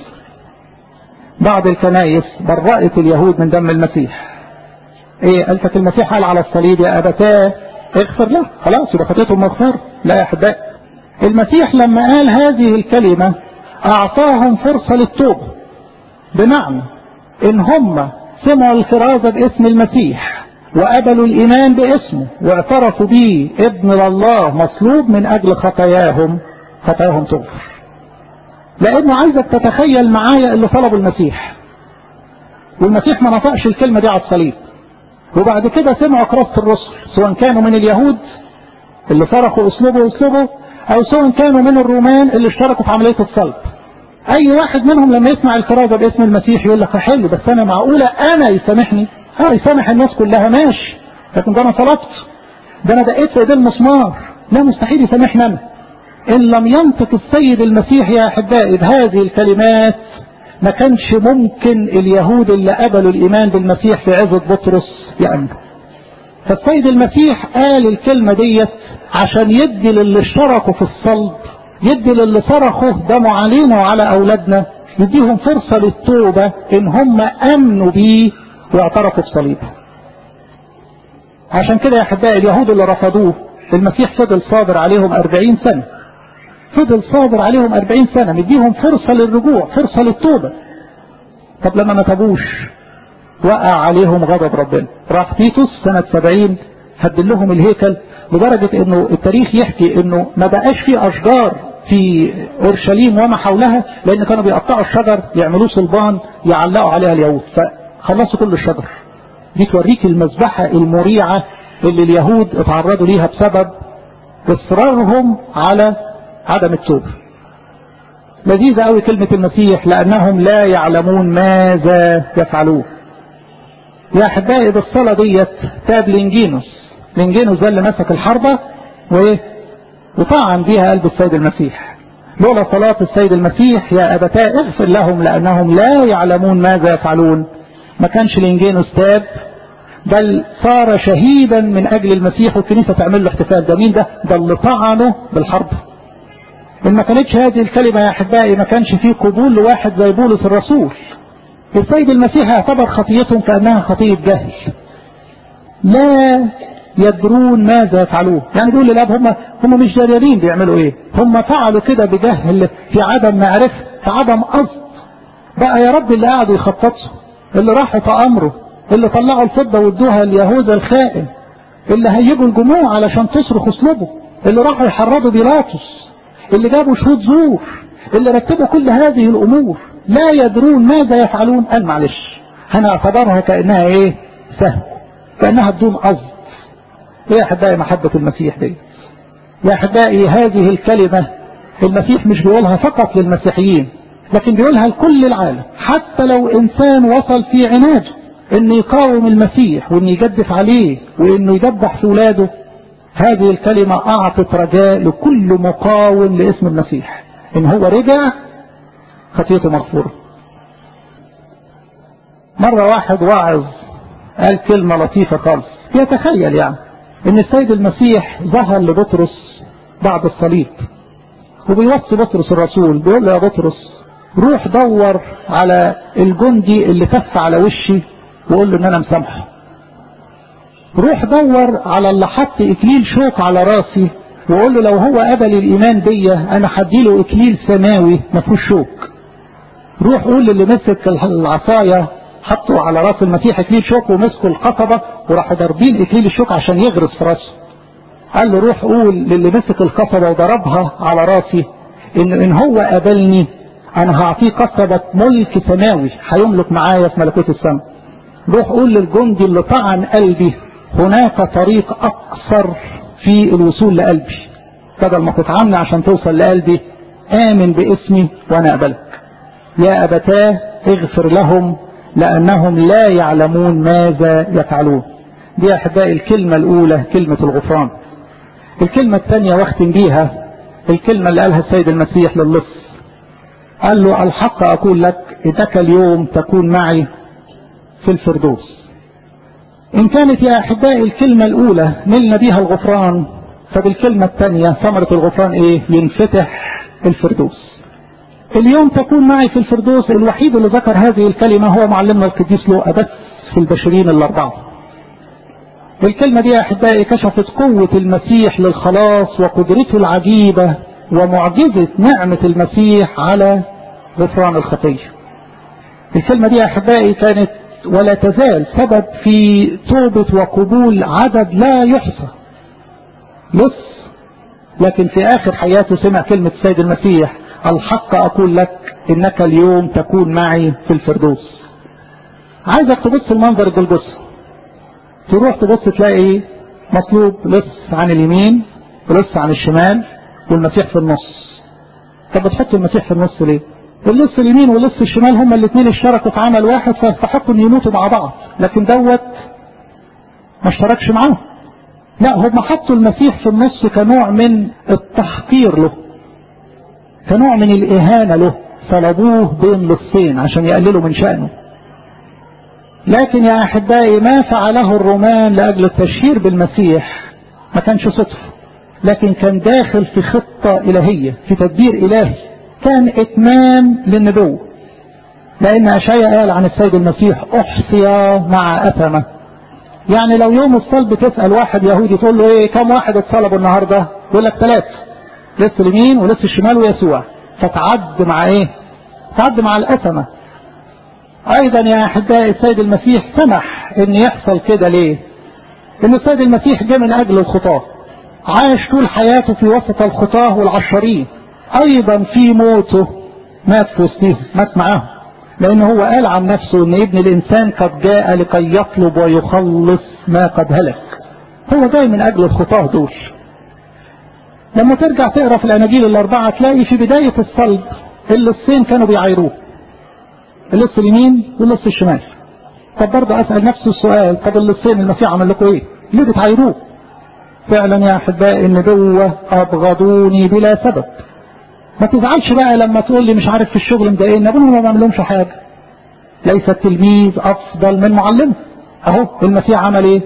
بعض الكنائس برأت اليهود من دم المسيح ايه قالت المسيح قال على الصليب يا ابتاه اغفر له خلاص يبقى خطيتهم مغفور لا يا احبائي المسيح لما قال هذه الكلمة اعطاهم فرصة للتوبة بمعنى ان هم سمعوا الكرازة باسم المسيح وقبلوا الايمان باسمه واعترفوا به ابن الله مصلوب من اجل خطاياهم خطاياهم تغفر لانه عايزك تتخيل معايا اللي طلبوا المسيح والمسيح ما نطقش الكلمة دي على الصليب وبعد كده سمعوا كراسة الرسل سواء كانوا من اليهود اللي صرخوا اسلوبه اسلوبه او سواء كانوا من الرومان اللي اشتركوا في عملية الصلب اي واحد منهم لما يسمع الكرازة باسم المسيح يقول لك حلو بس انا معقولة انا يسامحني اه يسامح الناس كلها ماشي لكن ده انا طلبت ده انا دقيت في ايديه المسمار لا مستحيل يسامحني انا ان لم ينطق السيد المسيح يا احبائي بهذه الكلمات ما كانش ممكن اليهود اللي قبلوا الايمان بالمسيح في عزة بطرس يأمنوا فالسيد المسيح قال الكلمة ديت عشان يدي للي اشتركوا في الصلب يدي للي صرخوا دموا علينا وعلى اولادنا يديهم فرصة للتوبة ان هم امنوا بيه واعترفوا بصليبه عشان كده يا احبائي اليهود اللي رفضوه المسيح فضل صابر عليهم أربعين سنة فضل صابر عليهم أربعين سنة مديهم فرصة للرجوع فرصة للتوبة طب لما ما تابوش وقع عليهم غضب ربنا راح تيتوس سنة سبعين هدل لهم الهيكل لدرجة انه التاريخ يحكي انه ما بقاش في اشجار في اورشليم وما حولها لان كانوا بيقطعوا الشجر يعملوه صلبان يعلقوا عليها اليهود فخلصوا كل الشجر دي توريك المذبحة المريعة اللي اليهود اتعرضوا ليها بسبب اصرارهم على عدم التوبة لذيذة قوي كلمة المسيح لانهم لا يعلمون ماذا يفعلون يا احبائي بالصلاة ديت تاب لينجينوس لينجينوس ده اللي مسك الحربة وايه وطعن بيها قلب السيد المسيح لولا صلاة السيد المسيح يا أبتاه اغفر لهم لأنهم لا يعلمون ماذا يفعلون ما كانش لينجينوس تاب بل صار شهيدا من أجل المسيح والكنيسة تعمل له احتفال ده مين ده ده اللي طعنه بالحرب إن ما كانتش هذه الكلمة يا أحبائي ما كانش فيه قبول لواحد زي بولس الرسول السيد المسيح يعتبر خطيتهم كأنها خطية جهل لا يدرون ماذا يفعلون يعني بيقول للاب هم هم مش دريانين بيعملوا ايه هم فعلوا كده بجهل في عدم معرفه في عدم قصد بقى يا رب اللي قعدوا يخططوا اللي راحوا تأمروا اللي طلعوا الفضه وادوها ليهوذا الخائن اللي هيجوا الجموع علشان تصرخ اسلوبه اللي راحوا يحرضوا بيلاطس اللي جابوا شهود زور اللي رتبوا كل هذه الامور لا يدرون ماذا يفعلون قال معلش هنعتبرها كانها ايه سهو كانها بدون قصد ايه يا احبائي محبه المسيح دي يا احبائي هذه الكلمه المسيح مش بيقولها فقط للمسيحيين لكن بيقولها لكل العالم حتى لو انسان وصل في عناده انه يقاوم المسيح وانه يجدف عليه وانه يدبح في ولاده هذه الكلمة اعطت رجاء لكل مقاوم لاسم المسيح ان هو رجع خطيته مغفورة مرة واحد واعظ قال كلمة لطيفة خالص يتخيل يعني ان السيد المسيح ظهر لبطرس بعد الصليب وبيوصي بطرس الرسول بيقول له يا بطرس روح دور على الجندي اللي تف على وشي وقول له ان انا مسامحه روح دور على اللي حط اكليل شوك على راسي وقول له لو هو قبل الايمان بيا انا هديله اكليل سماوي ما فيهوش شوك روح قول للي مسك العصايه حطوا على راس المسيح اكليل شوك ومسكوا القصبه وراحوا ضاربين اكليل الشوك عشان يغرس في راسه قال له روح قول للي مسك القصبه وضربها على راسي ان ان هو قابلني انا هعطيه قصبه ملك سماوي هيملك معايا في ملكوت السماء روح قول للجندي اللي طعن قلبي هناك طريق اقصر في الوصول لقلبي بدل ما تطعني عشان توصل لقلبي امن باسمي وانا اقبلك يا ابتاه اغفر لهم لانهم لا يعلمون ماذا يفعلون دي احبائي الكلمه الاولى كلمه الغفران الكلمه الثانيه واختم بيها الكلمه اللي قالها السيد المسيح للص قال له الحق اقول لك انك اليوم تكون معي في الفردوس إن كانت يا أحبائي الكلمة الأولى نلنا بها الغفران فبالكلمة الثانية ثمرة الغفران إيه؟ ينفتح الفردوس. اليوم تكون معي في الفردوس الوحيد اللي ذكر هذه الكلمة هو معلمنا القديس لوقا بس في البشرين الأربعة. الكلمة دي يا أحبائي كشفت قوة المسيح للخلاص وقدرته العجيبة ومعجزة نعمة المسيح على غفران الخطية. الكلمة دي يا أحبائي كانت ولا تزال سبب في توبة وقبول عدد لا يحصى لص لكن في آخر حياته سمع كلمة السيد المسيح الحق أقول لك إنك اليوم تكون معي في الفردوس عايزك تبص المنظر الجلجسة تروح تبص تلاقي مطلوب لص عن اليمين ولص عن الشمال والمسيح في النص طب بتحط المسيح في النص ليه؟ اللص اليمين واللص الشمال هما الاثنين اشتركوا في عمل واحد فاستحقوا ان يموتوا مع بعض لكن دوت ما اشتركش معاهم لا هم حطوا المسيح في النص كنوع من التحقير له كنوع من الاهانه له صلبوه بين لصين عشان يقللوا من شانه لكن يا احبائي ما فعله الرومان لاجل التشهير بالمسيح ما كانش صدفه لكن كان داخل في خطه الهيه في تدبير الهي كان اتمام للنبوة لان اشعياء قال عن السيد المسيح احصي مع اثمه يعني لو يوم الصلب تسال واحد يهودي تقول له ايه كم واحد اتصلبوا النهارده يقول لك ثلاثه لسه اليمين ولسه الشمال ويسوع فتعد مع ايه تعد مع الاثمه ايضا يا احبائي السيد المسيح سمح ان يحصل كده ليه ان السيد المسيح جه من اجل الخطاه عاش طول حياته في وسط الخطاه والعشرين ايضا في موته مات في وسطهم مات معاهم لان هو قال عن نفسه ان ابن الانسان قد جاء لكي يطلب ويخلص ما قد هلك هو جاي من اجل الخطاه دول لما ترجع تقرا في الاناجيل الاربعه تلاقي في بدايه الصلب اللصين كانوا بيعايروه اللص اليمين واللص الشمال طب برضه اسال نفس السؤال طب اللصين المسيح عمل لكم ايه؟ ليه بتعايروه؟ فعلا يا احبائي النبوه ابغضوني بلا سبب ما تزعلش بقى لما تقول لي مش عارف في الشغل مضايقني اقول ما بعملهمش حاجه ليس التلميذ افضل من معلمه اهو المسيح عمل ايه؟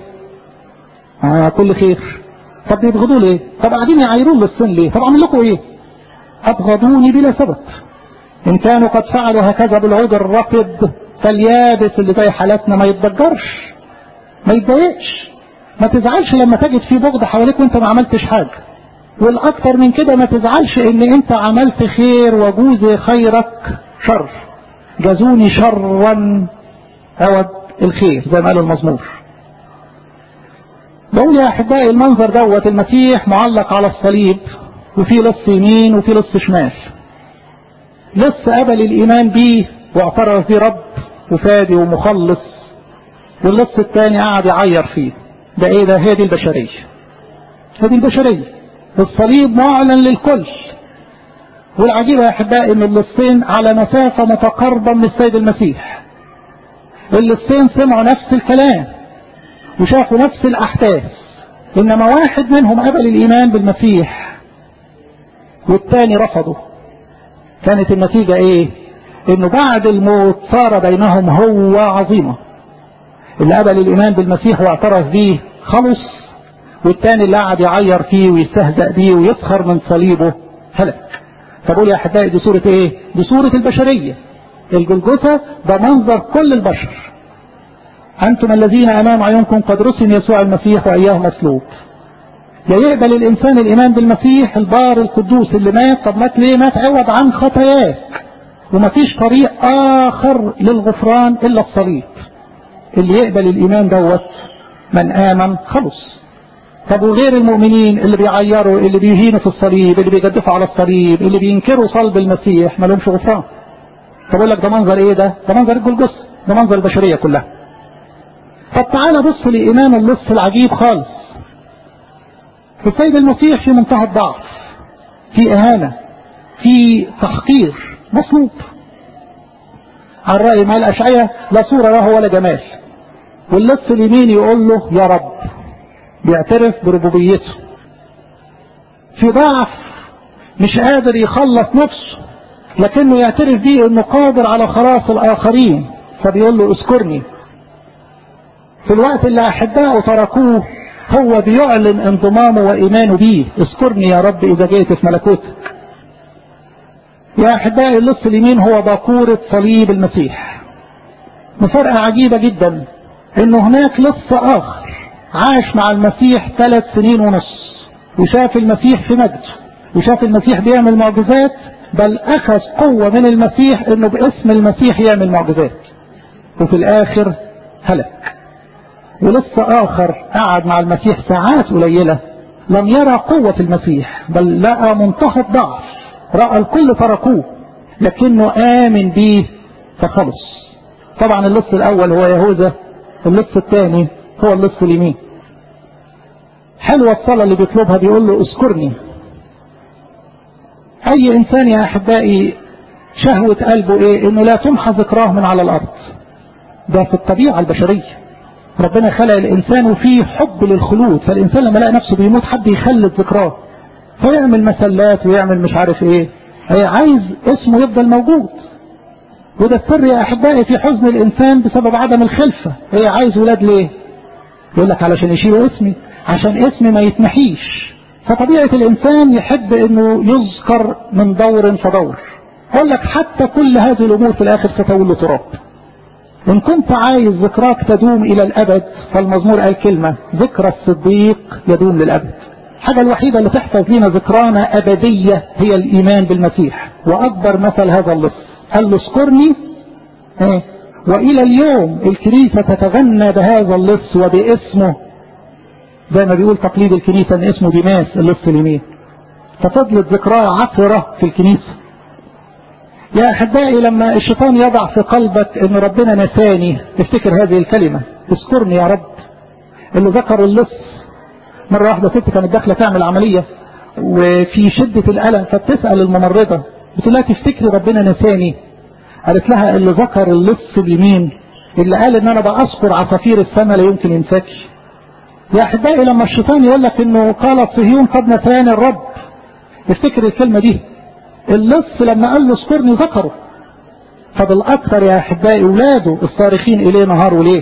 آه كل خير طب بيبغضوا ليه؟ طب قاعدين يعايرون للسن ليه؟ طب اعمل لكم ايه؟ ابغضوني بلا سبب ان كانوا قد فعلوا هكذا بالعود الرطب فاليابس اللي زي حالاتنا ما يتضجرش ما يتضايقش ما تزعلش لما تجد في بغض حواليك وانت ما عملتش حاجة والاكتر من كده ما تزعلش ان انت عملت خير وجوز خيرك شر جازوني شرا عوض الخير زي ما قال المزمور بقول يا احبائي المنظر دوت المسيح معلق على الصليب وفي لص يمين وفي لص شمال لص قبل الايمان بيه واعترف بيه رب وفادي ومخلص واللص الثاني قعد يعير فيه ده ايه ده هي دي البشريه هذه البشريه الصليب معلن للكل والعجيب يا احبائي ان اللصين على مسافه متقاربه من السيد المسيح اللصين سمعوا نفس الكلام وشافوا نفس الاحداث انما واحد منهم قبل الايمان بالمسيح والتاني رفضه كانت النتيجه ايه انه بعد الموت صار بينهم هو عظيمه اللي قبل الايمان بالمسيح واعترف بيه خلص والتاني اللي قعد يعير فيه ويستهزأ بيه ويسخر من صليبه هلك فبقول يا احبائي دي صورة ايه دي صورة البشرية الجلجثة ده منظر كل البشر انتم الذين امام عيونكم قد رسم يسوع المسيح واياه مصلوب يا يقبل الانسان الايمان بالمسيح البار القدوس اللي مات طب مات ليه مات عوض عن خطاياك ومفيش طريق اخر للغفران الا الصليب اللي يقبل الايمان دوت من امن خلص طب وغير المؤمنين اللي بيعيروا اللي بيهينوا في الصليب اللي بيجدفوا على الصليب اللي بينكروا صلب المسيح ما لهمش غفران طب اقول لك ده منظر ايه ده ده منظر الجلجث ده منظر البشريه كلها طب تعالى بص لايمان اللص العجيب خالص السيد المسيح في منتهى الضعف في اهانه في تحقير مصلوب على الرأي مال أشعية لا صورة له ولا جمال واللص اليمين يقول له يا رب بيعترف بربوبيته في ضعف مش قادر يخلص نفسه لكنه يعترف بيه انه قادر على خلاص الاخرين فبيقول له اذكرني في الوقت اللي احبائه تركوه هو بيعلن انضمامه وايمانه بيه اذكرني يا رب اذا جئت في ملكوتك يا احبائي اللص اليمين هو باكورة صليب المسيح مفارقة عجيبة جدا انه هناك لص اخر عاش مع المسيح ثلاث سنين ونص وشاف المسيح في مجده وشاف المسيح بيعمل معجزات بل اخذ قوة من المسيح انه باسم المسيح يعمل معجزات وفي الاخر هلك ولسه اخر قعد مع المسيح ساعات قليلة لم يرى قوة المسيح بل لقى منتهى الضعف رأى الكل تركوه لكنه آمن بيه فخلص طبعا اللص الأول هو يهوذا اللص الثاني هو اللص اليمين حلوة الصلاة اللي بيطلبها بيقول له اذكرني أي إنسان يا أحبائي شهوة قلبه إيه إنه لا تمحى ذكراه من على الأرض ده في الطبيعة البشرية ربنا خلق الإنسان وفيه حب للخلود فالإنسان لما لقى نفسه بيموت حد يخلد ذكراه فيعمل مسلات ويعمل مش عارف ايه هي عايز اسمه يفضل موجود وده السر يا احبائي في حزن الانسان بسبب عدم الخلفة هي عايز ولاد ليه يقول لك علشان يشيلوا اسمي عشان اسمي ما يتمحيش فطبيعة الانسان يحب انه يذكر من دور فدور اقول لك حتى كل هذه الامور في الاخر ستولي تراب ان كنت عايز ذكراك تدوم الى الابد فالمزمور قال كلمة ذكرى الصديق يدوم للابد الحاجة الوحيدة اللي تحفظ لنا ذكرانا أبدية هي الإيمان بالمسيح وأكبر مثل هذا اللص قال له اذكرني ايه وإلى اليوم الكنيسة تتغنى بهذا اللص وباسمه زي ما بيقول تقليد الكنيسة ان اسمه ديماس اللص اليمين ففضلت ذكراه عطرة في الكنيسة يا أحبائي لما الشيطان يضع في قلبك ان ربنا نساني افتكر هذه الكلمة اذكرني يا رب اللي ذكر اللص مرة واحدة ست كانت داخلة تعمل عملية وفي شدة الألم فبتسأل الممرضة بتقول لها تفتكري ربنا نساني قالت لها اللي ذكر اللص اليمين اللي قال ان انا بأذكر عصافير السماء لا يمكن ينساكي يا احبائي لما الشيطان يقول لك انه قالت صهيون قد نساني الرب افتكر الكلمة دي اللص لما قال له اذكرني ذكره فبالاكثر يا احبائي اولاده الصارخين اليه نهار وليل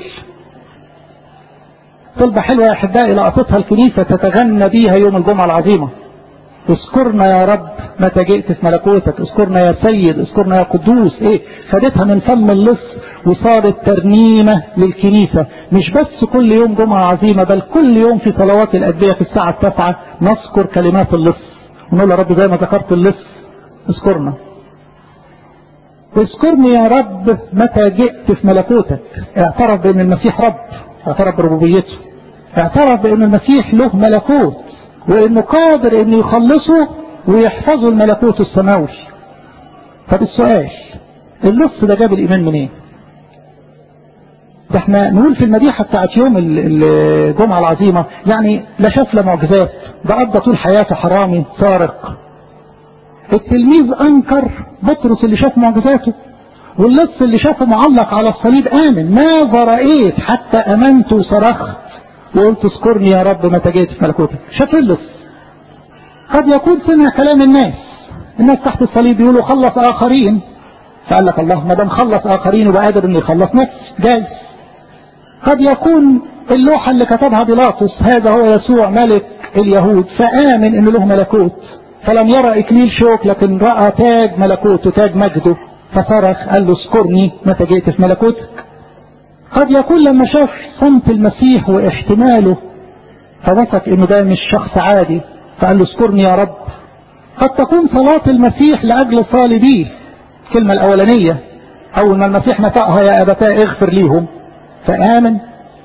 طلبة حلوة يا أحبائي لقطتها الكنيسة تتغنى بيها يوم الجمعة العظيمة اذكرنا يا رب متى جئت في ملكوتك اذكرنا يا سيد اذكرنا يا قدوس ايه خدتها من فم اللص وصارت ترنيمة للكنيسة مش بس كل يوم جمعة عظيمة بل كل يوم في صلوات الأدبية في الساعة التاسعة نذكر كلمات اللص ونقول يا رب زي ما ذكرت اللص اذكرنا اذكرني يا رب متى جئت في ملكوتك اعترف بان المسيح رب اعترف بربوبيته اعترف بان المسيح له ملكوت وانه قادر انه يخلصه ويحفظه الملكوت السماوي طب السؤال اللص ده جاب الايمان منين ده احنا نقول في المديحه بتاعت يوم الجمعه العظيمه يعني لا شاف لا معجزات ده قضى طول حياته حرامي سارق التلميذ انكر بطرس اللي شاف معجزاته واللص اللي شافه معلق على الصليب امن ماذا رايت حتى امنت وصرخت وقلت اذكرني يا رب متى جيت في ملكوتك شاف اللص قد يكون سمع كلام الناس الناس تحت الصليب يقولوا خلص اخرين فقال لك الله ما دام خلص اخرين يبقى قادر انه يخلص نفسه جاي قد يكون اللوحه اللي كتبها بيلاطس هذا هو يسوع ملك اليهود فامن ان له ملكوت فلم يرى اكليل شوك لكن راى تاج ملكوته تاج مجده فصرخ قال له اذكرني متى جئت في ملكوتك قد يكون لما شاف صمت المسيح واحتماله فوثق انه ده مش شخص عادي فقال له اذكرني يا رب قد تكون صلاة المسيح لأجل صالبيه الكلمة الأولانية أول ما المسيح نطقها يا أبتاء اغفر ليهم فآمن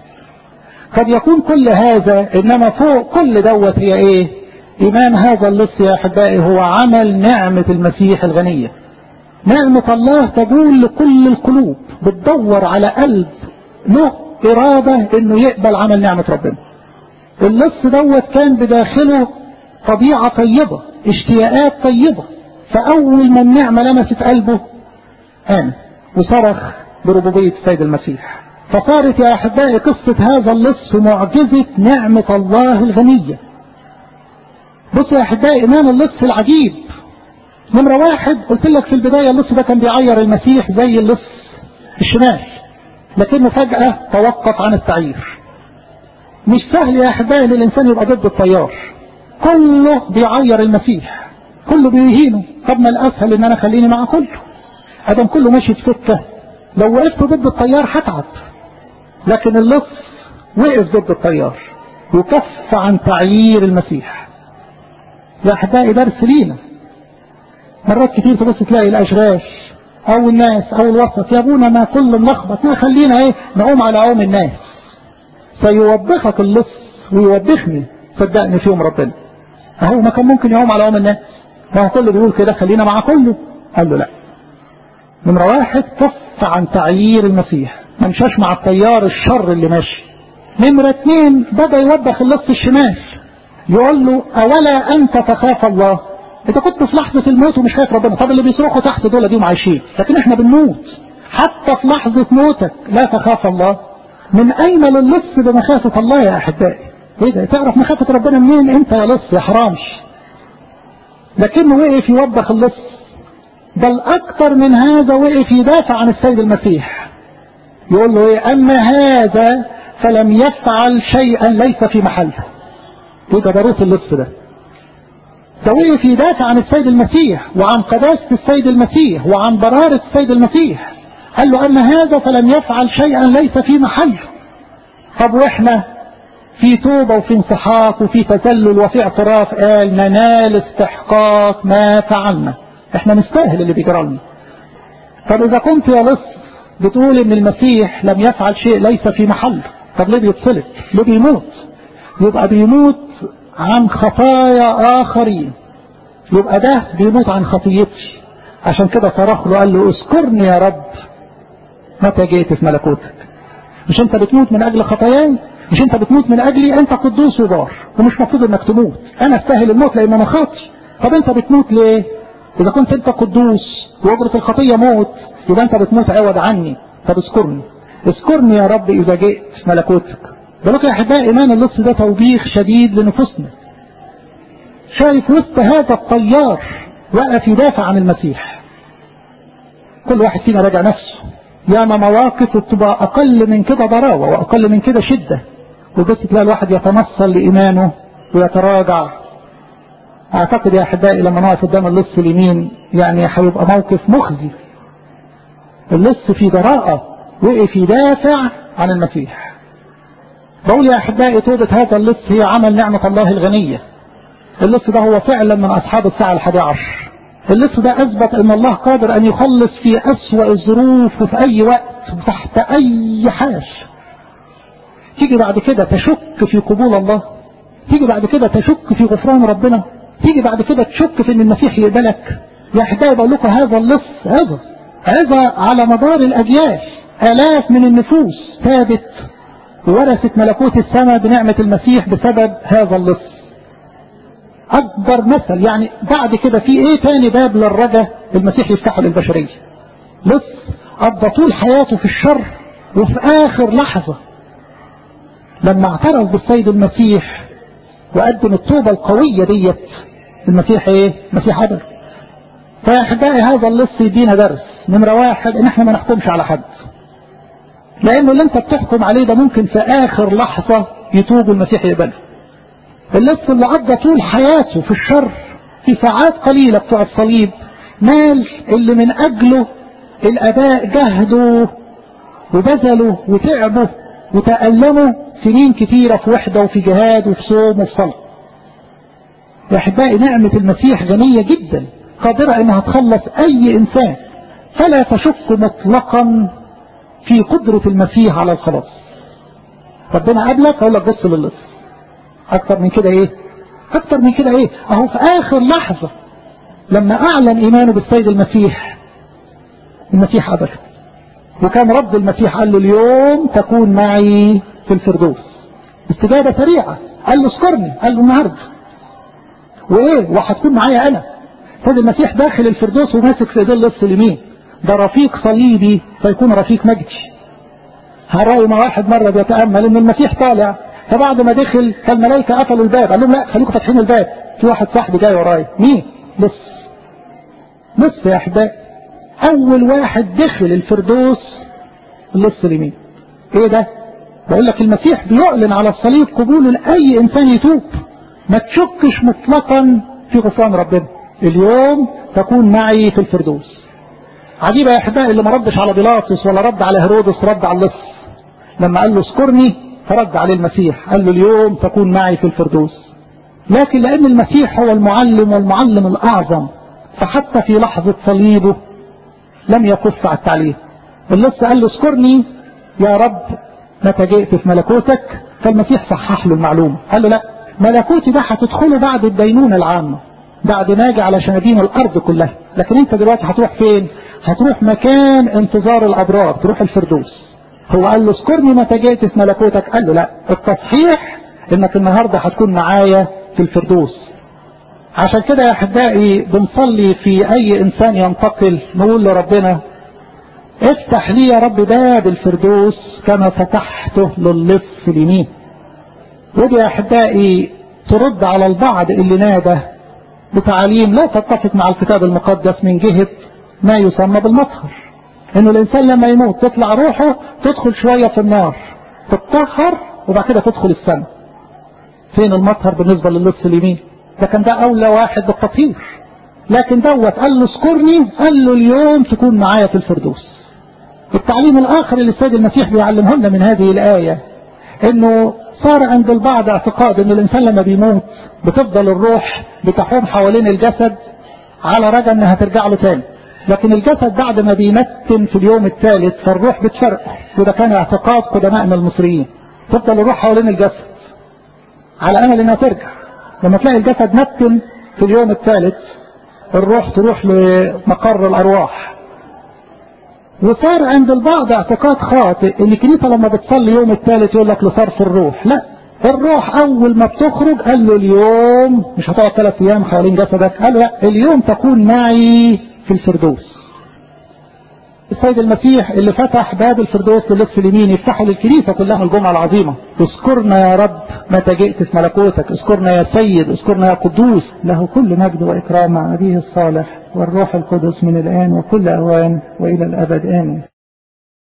قد يكون كل هذا إنما فوق كل دوت هي إيه إيمان هذا اللص يا أحبائي هو عمل نعمة المسيح الغنية نعمة الله تقول لكل القلوب بتدور على قلب له إرادة إنه يقبل عمل نعمة ربنا اللص دوت كان بداخله طبيعة طيبة اشتياقات طيبة فأول ما النعمة لمست قلبه آمن وصرخ بربوبية السيد المسيح فصارت يا أحبائي قصة هذا اللص معجزة نعمة الله الغنية بصوا يا أحبائي إمام اللص العجيب نمرة واحد قلت لك في البداية اللص ده كان بيعير المسيح زي اللص الشمال لكنه فجأة توقف عن التعيير مش سهل يا أحبائي للإنسان يبقى ضد التيار كله بيعير المسيح كله بيهينه طب ما الاسهل ان انا خليني مع كله ادم كله ماشي في سكه لو وقفت ضد التيار هتعب لكن اللص وقف ضد التيار وكف عن تعيير المسيح يا احبائي درس لينا مرات كتير تبص تلاقي الاشغال او الناس او الوسط يا ابونا ما كل ملخبط ما خلينا ايه نقوم على عوم الناس سيوبخك اللص ويوبخني صدقني في يوم ربنا اهو ما كان ممكن يقوم على عوم الناس ما هو كله بيقول كده خلينا مع كله قال له لا نمرة واحد كف عن تعيير المسيح ما مشاش مع التيار الشر اللي ماشي نمرة اتنين بدأ يوبخ اللص الشمال يقول له أولا أنت تخاف الله أنت كنت في لحظة الموت ومش خايف ربنا طب اللي بيصرخوا تحت دول دي عايشين لكن احنا بنموت حتى في لحظة موتك لا تخاف الله من أين للص بمخافة الله يا أحبائي ايه ده تعرف مخافة ربنا منين انت يا لص يا حرامش لكنه وقف يوبخ اللص بل اكتر من هذا وقف يدافع عن السيد المسيح يقول له ايه اما هذا فلم يفعل شيئا ليس في محله ايه ده ضروس اللص ده ده وقف يدافع عن السيد المسيح وعن قداسة السيد المسيح وعن برارة السيد المسيح قال له اما هذا فلم يفعل شيئا ليس في محله طب واحنا في توبة وفي انسحاق وفي تذلل وفي اعتراف قال ننال استحقاق ما فعلنا احنا نستاهل اللي بيجرى لنا طب اذا كنت يا لص بتقول ان المسيح لم يفعل شيء ليس في محله طب ليه بيتصلب ليه بيموت يبقى بيموت عن خطايا اخرين يبقى ده بيموت عن خطيتي عشان كده صرخ له قال له اذكرني يا رب متى جيت في ملكوتك مش انت بتموت من اجل خطاياي مش انت بتموت من اجلي انت قدوس وبار ومش مفروض انك تموت انا استاهل الموت لان انا خاطي طب انت بتموت ليه اذا كنت انت قدوس واجرة الخطية موت يبقى انت بتموت عوض عني طب اذكرني اذكرني يا رب اذا جئت في ملكوتك بلوك يا احبائي ايمان اللص ده توبيخ شديد لنفوسنا شايف وسط هذا الطيار وقف يدافع عن المسيح كل واحد فينا راجع نفسه ياما مواقف بتبقى اقل من كده ضراوه واقل من كده شده وبس تلاقي الواحد يتنصل لايمانه ويتراجع اعتقد يا احبائي لما نقف قدام اللص اليمين يعني هيبقى موقف مخزي اللص في جراءه وقف يدافع عن المسيح بقول يا احبائي توبة هذا اللص هي عمل نعمة الله الغنية اللص ده هو فعلا من اصحاب الساعة الحادية عشر اللص ده اثبت ان الله قادر ان يخلص في اسوأ الظروف وفي اي وقت وتحت اي حال تيجي بعد كده تشك في قبول الله تيجي بعد كده تشك في غفران ربنا تيجي بعد كده تشك في ان المسيح يقبلك يا احبائي بقول لكم هذا اللص هذا هذا على مدار الاجيال الاف من النفوس ثابت ورثت ملكوت السماء بنعمة المسيح بسبب هذا اللص اكبر مثل يعني بعد كده في ايه تاني باب للرجاء المسيح يفتحه للبشرية لص قضى طول حياته في الشر وفي اخر لحظة لما اعترف بالسيد المسيح وقدم التوبة القوية ديت المسيح ايه المسيح قبل فيا احبائي هذا اللص يدينا درس نمرة واحد ان احنا ما نحكمش على حد لانه اللي انت بتحكم عليه ده ممكن في اخر لحظة يتوب المسيح يقبله اللص اللي قضى طول حياته في الشر في ساعات قليلة بتوع الصليب مال اللي من اجله الاباء جهدوا وبذلوا وتعبوا وتألموا سنين كتيرة في وحدة وفي جهاد وفي صوم وفي صلاة يا احبائي نعمة المسيح غنية جدا قادرة انها تخلص اي انسان فلا تشك مطلقا في قدرة المسيح على الخلاص ربنا قبلك اقول لك بص للص اكتر من كده ايه اكتر من كده ايه اهو في اخر لحظة لما اعلن ايمانه بالسيد المسيح المسيح قبله وكان رب المسيح قال له اليوم تكون معي في الفردوس استجابة سريعة قال له اذكرني قال له النهاردة وايه وهتكون معايا انا سيد المسيح داخل الفردوس وماسك في ايديه اللص اليمين ده رفيق صليبي فيكون رفيق مجدي هرأي مع واحد مرة بيتأمل ان المسيح طالع فبعد ما دخل فالملائكة قفلوا الباب قال لهم لا خليكم فاتحين الباب في واحد صاحبي جاي ورايا مين بص بص يا احبائي اول واحد دخل الفردوس اللص اليمين ايه ده بقول لك المسيح بيعلن على الصليب قبول لاي انسان يتوب ما تشكش مطلقا في غفران ربنا اليوم تكون معي في الفردوس عجيبة يا احبائي اللي ما ردش على بيلاطس ولا رد على هيرودس رد على اللص لما قال له اذكرني فرد عليه المسيح قال له اليوم تكون معي في الفردوس لكن لان المسيح هو المعلم والمعلم الاعظم فحتى في لحظة صليبه لم يكف على التعليم اللص قال له اذكرني يا رب متى جئت في ملكوتك فالمسيح صحح له المعلومة قال له لا ملكوتي ده هتدخله بعد الدينونة العامة بعد ما اجي على شنادين الارض كلها لكن انت دلوقتي هتروح فين هتروح مكان انتظار الابرار تروح الفردوس هو قال له اذكرني متى جئت في ملكوتك قال له لا التصحيح انك النهاردة هتكون معايا في الفردوس عشان كده يا احبائي بنصلي في اي انسان ينتقل نقول لربنا افتح لي يا رب باب الفردوس كما فتحته للص اليمين ودي يا احبائي ترد على البعض اللي نادى بتعاليم لا تتفق مع الكتاب المقدس من جهة ما يسمى بالمطهر انه الانسان لما يموت تطلع روحه تدخل شوية في النار تتطهر وبعد كده تدخل السماء فين المطهر بالنسبة للص اليمين ده كان ده اولى واحد بالتطهير لكن دوت قال له اذكرني قال له اليوم تكون معايا في الفردوس التعليم الاخر اللي السيد المسيح بيعلمه لنا من هذه الايه انه صار عند البعض اعتقاد ان الانسان لما بيموت بتفضل الروح بتحوم حوالين الجسد على رجا انها ترجع له تاني لكن الجسد بعد ما بيمتن في اليوم الثالث فالروح بتفرقه وده كان اعتقاد قدمائنا المصريين تفضل الروح حوالين الجسد على امل انها ترجع لما تلاقي الجسد متن في اليوم الثالث الروح تروح لمقر الارواح وصار عند البعض اعتقاد خاطئ ان الكنيسه لما بتصلي يوم الثالث يقول لك لصرف الروح لا الروح اول ما بتخرج قال له اليوم مش هتقعد ثلاث ايام حوالين جسدك قال له لا اليوم تكون معي في الفردوس السيد المسيح اللي فتح باب الفردوس للص اليمين يفتحه للكنيسة كلها الجمعة العظيمة اذكرنا يا رب متى جئت في ملكوتك اذكرنا يا سيد اذكرنا يا قدوس له كل مجد وإكرام مع أبيه الصالح والروح القدس من الآن وكل أوان وإلى الأبد آمين